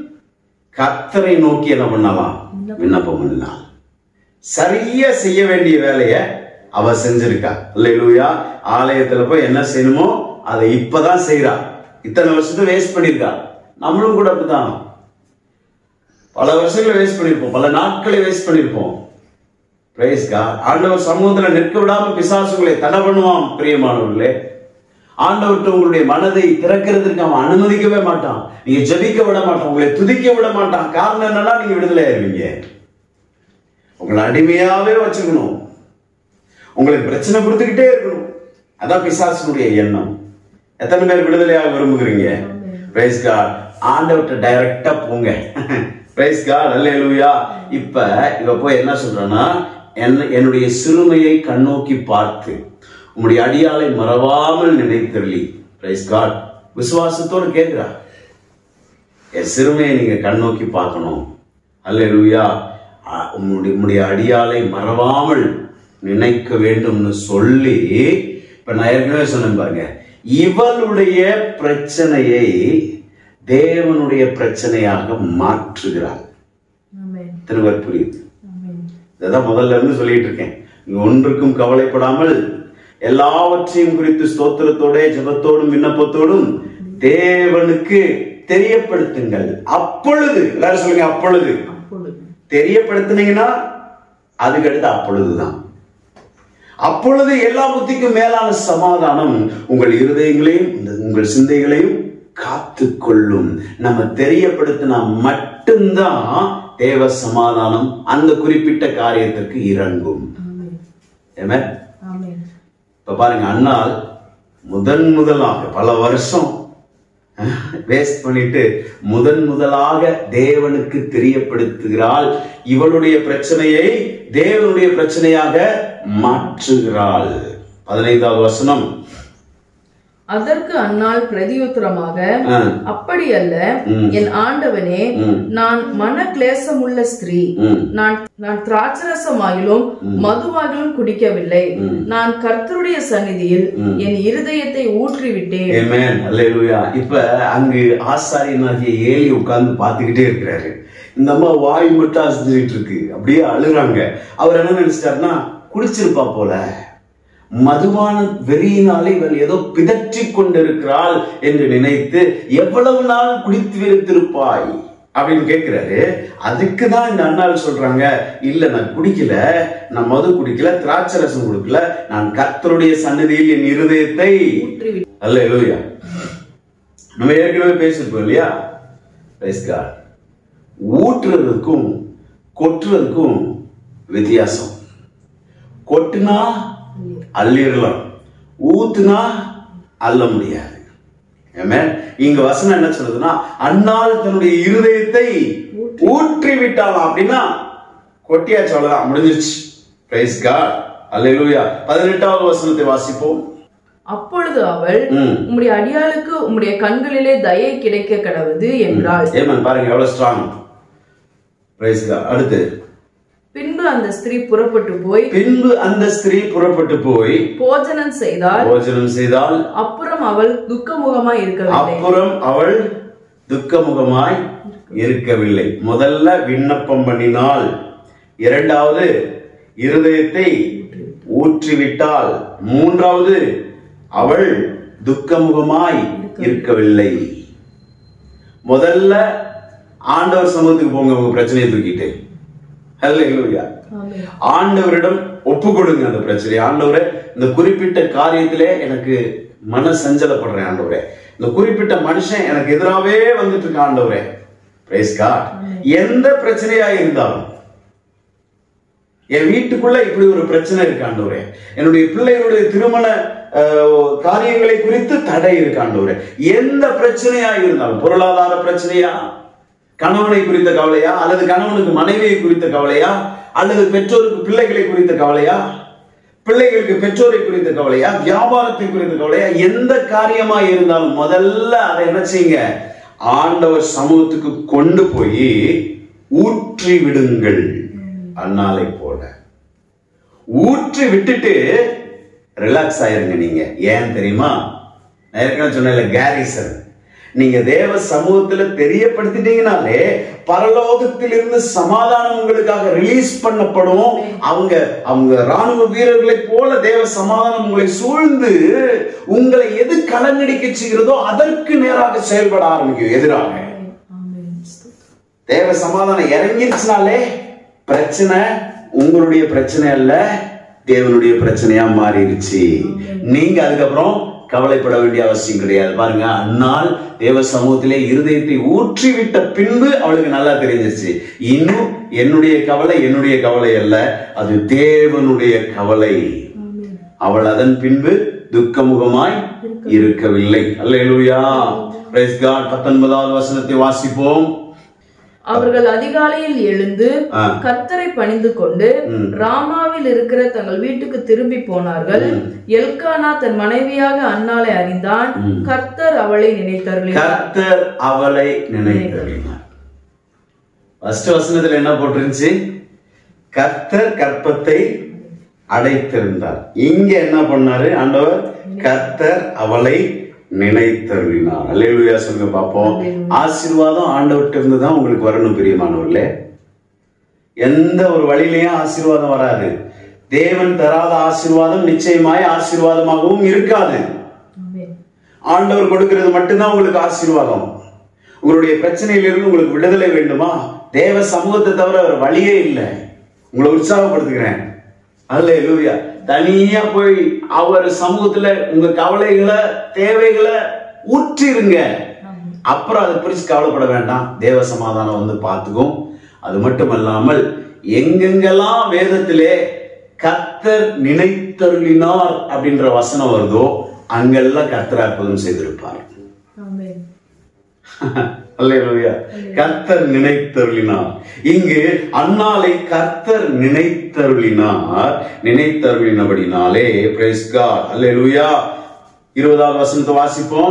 கத்தரை நோக்கி என்ன பண்ணலாம் விண்ணப்பம் பண்ணலாம் சரியா செய்ய வேண்டிய வேலையை அவ செஞ்சிருக்கா அல்லேலூயா ஆலயத்துல போய் என்ன செய்யணுமோ அதை இப்பதான் செய்றா இத்தனை வருஷத்தை வேஸ்ட் பண்ணிருக்கா நம்மளும் கூட அப்படிதான் பல வருஷங்களை வேஸ்ட் பண்ணிருப்போம் பல நாட்களை வேஸ்ட் பண்ணிருப்போம் பிரைஸ் காட் ஆண்டவர் சமூகத்துல நிற்க விடாம பிசாசுகளை தடை பண்ணுவான் பிரியமானவர்களே ஆண்டவர்கிட்ட உங்களுடைய மனதை திறக்கிறதுக்கு அவன் அனுமதிக்கவே மாட்டான் நீங்க ஜெபிக்க விட மாட்டான் உங்களை துதிக்க விட மாட்டான் காரணம் என்னன்னா நீங்க விடுதலை ஆயிருவீங்க உங்களை அடிமையாவே வச்சுக்கணும் உங்களுக்கு பிரச்சனை கொடுத்துக்கிட்டே இருக்கணும் அதான் பிசாசனுடைய எண்ணம் எத்தனை பேர் விடுதலையாக விரும்புகிறீங்க பிரைஸ் காட் ஆண்டவர்கிட்ட டைரக்டா போங்க பிரைஸ் காட் அல்லேலூயா இப்ப இவ போய் என்ன சொல்றான்னா என்ன என்னுடைய சிறுமையை கண்ணோக்கி பார்த்து உம்முடைய அடியாளை மறவாமல் நினைத்தருளி பிரைஸ் காட் விசுவாசத்தோடு கேட்கிறா என் சிறுமையை நீங்க கண்ணோக்கி பார்க்கணும் அல்லேலூயா அ, உம்முடைய உம்முடைய அடியாளை மறவாமல் நினைக்க வேண்டும்னு சொல்லி இப்ப நான் ஏற்கனவே சொன்னேன் பாருங்க இவளுடைய பிரச்சனையை தேவனுடைய பிரச்சனையாக மாற்றுகிறாள் ஆமென் திருவர் புரியுது ஆமென் இதான் முதல்ல இருந்து சொல்லிட்டு இருக்கேன் நீங்க ஒன்றுக்கும் கவலைப்படாமல் எல்லாவற்றையும் குறித்து ஸ்தோத்திரத்தோட ஜெபத்தோடும் விண்ணப்பத்தோடும் தேவனுக்கு தெரியப்படுத்துங்கள் அப்பொழுது எல்லாரும் சொல்லுங்க அப்பொழுது அப்பொழுது தெரியப்படுத்துனீங்கன்னா அதுக்கு அடுத்து அப்பொழுதுதான் அப்பொழுது எல்லா புத்திக்கும் மேலான சமாதானம் உங்கள் இருதயங்களையும் இந்த- உங்கள் சிந்தைகளையும் காத்து கொள்ளும் நம்ம தெரியப்படுத்தினா மட்டும்தான் தேவ சமாதானம் அந்த குறிப்பிட்ட காரியத்திற்கு இறங்கும் ஆமென் Amen? ஆமென் இப்ப பாருங்க அண்ணால் முதன் முதலாக பல வருஷம் வேஸ்ட் பண்ணிட்டு முதன் முதலாக தேவனுக்கு தெரியப்படுத்துகிறாள் இவளுடைய பிரச்சனையை தேவனுடைய பிரச்சனையாக மாற்றுகிறாள் பதினைந்தாவது வசனம் அதற்கு அன்னாள் பிரதியுத்தரமாக ஆ, அப்படி அல்ல ம். என் ஆண்டவனே ம், நான் மன கிளேசமுள்ள ஸ்திரீ ம், நான் நான் திராட்சரசமாயிலும் மதுவாகிலும் குடிக்கவில்லை ம். நான் கர்த்தருடைய சந்நிதியில் ம். என் இருதயத்தை ஊற்றிவிட்டேன் Amen. Hallelujah. இப்ப அங்கு ஆசாரியனாகிய ஏலி உட்கார்ந்து பார்த்துக்கிட்டே இருக்கிறாரு இந்த அம்மா வாய் மட்டும் அசைஞ்சிட்டு இருக்கு அப்படியே அழுறாங்க அவர் என்ன நினைச்சிட்டாருன்னா குடிச்சிருப்பா போல மதுவான வெறியினாலே இவள் ஏதோ பிதற்றி கொண்டிருக்கிறாள் என்று நினைத்து எவ்வளவு நாள் குடித்து வைத்திருப்பாய் அப்படின்னு கேட்கிறாரு அதுக்கு தான் இந்த அண்ணாள் சொல்றாங்க இல்ல நான் குடிக்கல நான் மது குடிக்கல திராட்சை ரசம் குடிக்கல நான் கர்த்தருடைய சன்னதியில் என் இருதயத்தை ஊற்றிவிட்டேன் அல்ல லூயா நம்ம ஏற்கனவே பேசியிருப்போம் இல்லையா Praise God. ஊற்றுறதுக்கும் கொட்டுறதுக்கும் வித்தியாசம் கொட்டுனா அள்ளிடலாம் ஊத்துனா அள்ள முடியாது Amen. இங்க வசனம் என்ன சொல்லுதுன்னா அண்ணால் தன்னுடைய இருதயத்தை ஊற்றி விட்டாலாம் அப்படின்னா கொட்டியாச்சு அவ்வளவுதான் முடிஞ்சிருச்சு பிரைஸ் காட் அல்லேலூயா பதினெட்டாவது வசனத்தை வாசிப்போம் அப்பொழுது அவள் ம் உம்முடைய அடியாளுக்கு உம்முடைய கண்களிலே தயை கிடைக்க கடவுது என்றாள் ஏமன் பாருங்க எவ்வளவு ஸ்ட்ராங் பிரைஸ் காட் அடுத்து பின்பு அந்த ஸ்திரீ புறப்பட்டு போய் பின்பு அந்த ஸ்திரீ புறப்பட்டு போய் போஜனம் செய்தால் போஜனம் செய்தால் அப்புறம் அவள் துக்கமுகமாய் இருக்கவில்லை அப்புறம் அவள் துக்கமுகமாய் இருக்கவில்லை முதல்ல விண்ணப்பம் பண்ணினாள் இரண்டாவது இருதயத்தை ஊற்றிவிட்டாள் மூன்றாவது அவள் துக்கமுகமாய் இருக்கவில்லை முதல்ல ஆண்டவர் சமூகத்துக்கு போங்க உங்க பிரச்சனையை தூக்கிட்டு ஹல்லேலூயா ஆமென். ஆண்டவரிடம் ஒப்பு கொடுங்க அந்த பிரச்சனையை ஆண்டவரே இந்த குறிப்பிட்ட காரியத்திலே எனக்கு மன சஞ்சலப்படுறேன் ஆண்டவரே இந்த குறிப்பிட்ட மனுஷன் எனக்கு எதிராகவே வந்துட்டு இருக்க ஆண்டவரே Praise God. எந்த பிரச்சனையா இருந்தாலும் என் வீட்டுக்குள்ள இப்படி ஒரு பிரச்சனை இருக்கு ஆண்டவரே என்னுடைய பிள்ளைகளுடைய திருமண அஹ், காரியங்களை குறித்து தடை இருக்கு ஆண்டவரே எந்த பிரச்சனையா இருந்தாலும் பொருளாதார பிரச்சனையா கணவனை குறித்த கவலையா அல்லது கணவனுக்கு மனைவியை குறித்த கவலையா அல்லது பெற்றோருக்கு பிள்ளைகளை குறித்த கவலையா பிள்ளைகளுக்கு பெற்றோரை குறித்த கவலையா வியாபாரத்தை குறித்த கவலையா எந்த காரியமா இருந்தாலும் முதல்ல அதை என்ன செய்யுங்க ஆண்டவர் சமூகத்துக்கு கொண்டு போய் ஊற்றி விடுங்கள் அன்னாலை போல ஊற்றி விட்டுட்டு ரிலாக்ஸ் ஆயிருங்க நீங்க ஏன் தெரியுமா நான் ஏற்கனவே சொன்னேன்ல கேரிசன் நீங்க தேவ சமூகத்துல தெரியப்படுத்திட்டீங்கனாலே பரலோகத்திலிருந்து சமாதானம் உங்களுக்காக ரிலீஸ் பண்ணப்படும் அவங்க அவங்க ராணுவ வீரர்களைப் போல தேவ சமாதானம் உங்களை சூழ்ந்து உங்களை எது கலங்கடிக்க செய்கிறதோ அதற்கு நேராக செயல்பட ஆரம்பிக்கும் எதிராக ஆமென் ஸ்தோத்திரம். தேவ சமாதானம் இறங்கிருச்சுனாலே பிரச்சனை உங்களுடைய பிரச்சனை அல்ல தேவனுடைய பிரச்சனையா மாறிடுச்சு நீங்க அதுக்கப்புறம் கவலைப்பட வேண்டிய அவசியம் கிடையாது பாருங்க அந்நாள் தேவ சமூகத்திலே இருதயத்தை ஊற்றி விட்ட பின்பு அவளுக்கு நல்லா தெரிஞ்சிருச்சு இன்னும் என்னுடைய கவலை என்னுடைய கவலை அல்ல அது தேவனுடைய கவலை ஆமென் அவள் அதன் பின்பு துக்கமுகமாய் இருக்கவில்லை அல்லேலூயா பிரைஸ் காட் பத்தொன்பதாவது வசனத்தை வாசிப்போம் அவர்கள் அதிகாலையில் எழுந்து ஆ. கர்த்தரை பணிந்து கொண்டு ம். ராமாவில் இருக்கிற தங்கள் வீட்டுக்கு திரும்பி போனார்கள் எல்கானா தன் மனைவியாக அன்னாளை அறிந்தான் கர்த்தர் அவளை நினைத்தருளினார் கர்த்தர் அவளை நினைத்தறினார் ஃபர்ஸ்ட் வசனத்துல என்ன போட்டிருந்துச்சு கர்த்தர் கற்பத்தை அடைத்திருந்தார் இங்க என்ன பண்ணாரு ஆண்டவர் கர்த்தர் அவளை நினைத்தருளினார் அல்லேலூயா சொல்லுங்க பாப்போம் ஆசீர்வாதம் ஆண்டவர்கிட்ட இருந்து தான் உங்களுக்கு வரணும் பிரியமானவர்களே எந்த ஒரு வழியிலையும் ஆசீர்வாதம் வராது தேவன் தராத ஆசீர்வாதம் நிச்சயமாய் ஆசீர்வாதமாகவும் இருக்காது ஆமென் ஆண்டவர் கொடுக்கிறது மட்டும்தான் உங்களுக்கு ஆசீர்வாதம் உங்களுடைய பிரச்சனையிலிருந்து உங்களுக்கு விடுதலை வேண்டுமா தேவ சமூகத்தை தவிர வேற வழியே இல்லை உங்களை உற்சாகப்படுத்துகிறேன் அல்ல லூயா தனியா போய் அவர் சமூகத்துல உங்க கவலைகளை தேவைகளை ஊற்றிருங்க அப்புறம் அதை பிரிச்சு கவலைப்பட வேண்டாம் தேவ சமாதானம் வந்து பார்த்துக்கும் அது மட்டும் அல்லாமல் எங்கெங்கெல்லாம் வேதத்திலே கர்த்தர் நினைத்தருளினார் அப்படின்ற வசனம் வருதோ அங்கெல்லாம் கர்த்தர் அற்புதம் செய்திருப்பார் ஆமென் அல்லேலூயா கர்த்தர் நினைத்தருளினார் இங்கு அன்னாலை கர்த்தர் நினைத்தருளினார் நினைத்தருளினபடினாலே பிரைஸ் காட் அல்லேலூயா இருபதாவது வசனத்தை வாசிப்போம்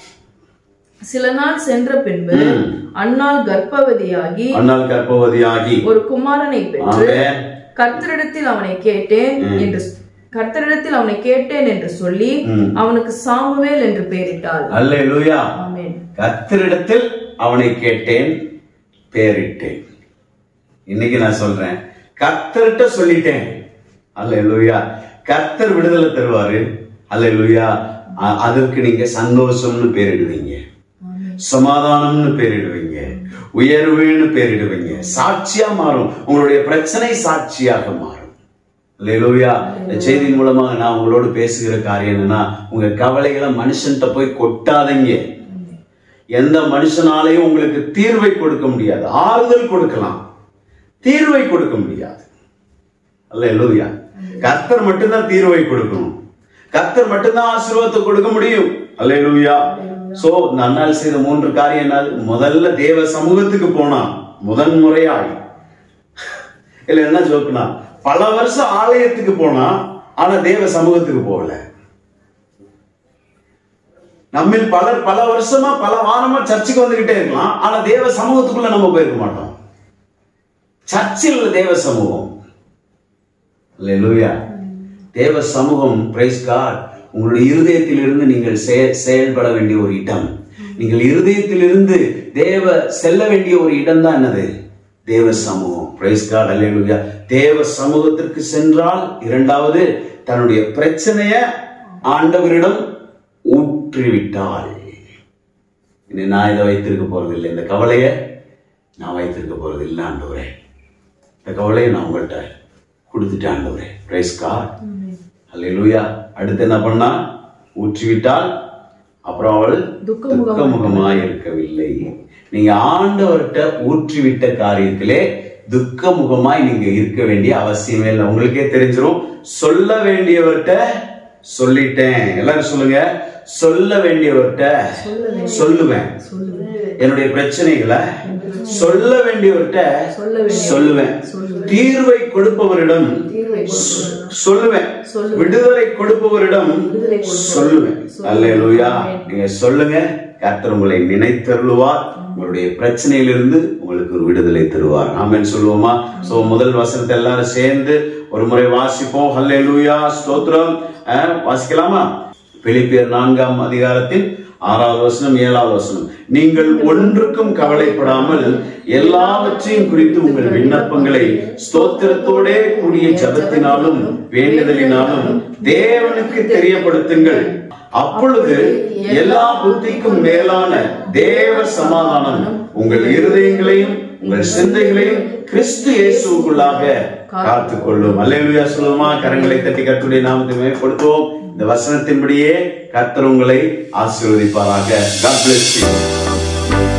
சில நாள் சென்ற பின்பு ம். அன்னாள் கர்ப்பவதியாகி அன்னாள் கர்ப்பவதியாகி ஒரு குமாரனை பெற்று ஆமென் கர்த்தரிடத்தில் அவனை கேட்டேன் என்று கர்த்தரிடத்தில் அவனை கேட்டேன் என்று சொல்லி ம். அவனுக்கு சாமுவேல் என்று பெயரிட்டாள் அல்லேலூயா ஆமென் கர்த்தரிடத்தில் அவனை கேட்டேன் பேரிட்டேன் இன்னைக்கு நான் சொல்றேன் கர்த்தர்கிட்ட சொல்லிட்டேன் அல்லேலூயா கர்த்தர் விடுதலை தருவாரு அல்லேலூயா அ- அதற்கு நீங்க சந்தோஷம்னு பேரிடுவீங்க சமாதானம்னு பேரிடுவீங்க உயர்வுன்னு பேரிடுவீங்க சாட்சியா மாறும் உங்களுடைய பிரச்சனை சாட்சியாக மாறும் அல்லேலூயா இந்த செய்தியின் மூலமாக நான் உங்களோடு பேசுகிற காரியம் என்னன்னா உங்க கவலைகளை மனுஷன்கிட்ட போய் கொட்டாதீங்க எந்த மனுஷனாலையும் உங்களுக்கு தீர்வை கொடுக்க முடியாது ஆறுதல் கொடுக்கலாம் தீர்வை கொடுக்க முடியாது அல்லேலூயா கர்த்தர் மட்டும்தான் தீர்வை கொடுக்கணும் கர்த்தர் மட்டும்தான் ஆசீர்வாதத்தை கொடுக்க முடியும் அல்லேலூயா சோ இந்த அண்ணால் செய்த மூன்று காரியம் என்னது முதல்ல தேவ சமூகத்துக்கு போனான் முதன் முறையாய் இல்ல என்ன ஜோக்குனா பல வருஷம் ஆலயத்துக்கு போனா ஆனா தேவ சமூகத்துக்கு போகல நம்மில் பலர் பல வருஷமா பல வாரமா சர்ச்சுக்கு வந்துகிட்டே இருக்கலாம் ஆனா தேவ சமூகத்துக்குள்ள நம்ம போயிருக்க மாட்டோம் சர்ச்சில் உள்ள தேவ சமூகம் அல்லேலூயா தேவ சமூகம் பிரைஸ் காட் உங்களுடைய இருதயத்திலிருந்து நீங்கள் செய- செயல்பட வேண்டிய ஒரு இடம் நீங்கள் இருதயத்திலிருந்து தேவ செல்ல வேண்டிய ஒரு இடம் தான் என்னது தேவ சமூகம் பிரைஸ் காட் அல்லேலூயா தேவ சமூகத்திற்கு சென்றால் இரண்டாவது தன்னுடைய பிரச்சனைய ஆண்டவரிடம் ஊற்றிவிட்டாள் இனி நான் இதை வைத்திருக்க போறதில்லை இந்த கவலையை நான் வைத்திருக்க போறது இல்லை ஆண்டவரே இந்த கவலையை நான் உங்கள்கிட்ட கொடுத்துட்டேன் ஆண்டவரே பிரைஸ் காட் அல்லேலூயா அடுத்து என்ன பண்ணா ஊற்றிவிட்டால் அப்புறம் அவள் துக்கமுகமாய் துக்கமுகமாய் இருக்கவில்லை நீங்க ஆண்டவர்கிட்ட ஊற்றிவிட்ட காரியத்திலே துக்கமுகமாய் நீங்க இருக்க வேண்டிய அவசியமே இல்லை உங்களுக்கே தெரிஞ்சிரும் சொல்ல வேண்டியவர்கிட்ட சொல்லிட்டேன் எல்லாரும் சொல்லுங்க சொல்ல வேண்டியவர்கிட்ட சொல்லுவேன் சொல்லுவேன் என்னுடைய பிரச்சனைகளை சொல்ல வேண்டியவர்கிட்ட சொல்ல வேண்டிய சொல்லுவேன் தீர்வை கொடுப்பவரிடம் தீர்வை சொல்லுவேன் விடுதலை கொடுப்பவரிடம் சொல்லுவேன் அல்லேலூயா நீங்க சொல்லுங்க கர்த்தர் உங்களை நினைத்தருளுவார் உங்களுடைய பிரச்சனையிலிருந்து உங்களுக்கு ஒரு விடுதலை தருவார் ஆமென் சொல்லுவோமா சோ முதல் வசனத்தை எல்லாரும் சேர்ந்து ஒரு முறை வாசிப்போம் ஹல்லேலூயா ஸ்தோத்திரம் அஹ், வாசிக்கலாமா பிலிப்பியர் நான்காம் அதிகாரத்தில் ஆறாவது வசனம் ஏழாவது வசனம் நீங்கள் ஒன்றுக்கும் கவலைப்படாமல் எல்லாவற்றையும் குறித்து உங்கள் விண்ணப்பங்களை ஸ்தோத்திரத்தோடே கூடிய ஜபத்தினாலும் வேண்டுதலினாலும் தேவனுக்கு தெரியப்படுத்துங்கள் அப்பொழுது எல்லா புத்திக்கும் மேலான தேவ சமாதானம் உங்கள் இருதயங்களையும் உங்கள் சிந்தைகளையும் கிறிஸ்து இயேசுக்குள்ளாக காத்துக்கொள்ளும் அல்லேலூயா சொல்லுமா கரங்களை தட்டி கர்த்தருடைய நாமத்தை மேம்படுத்துவோம் இந்த வசனத்தின்படியே கர்த்தர் உங்களை ஆசீர்வதிப்பாராக God bless you.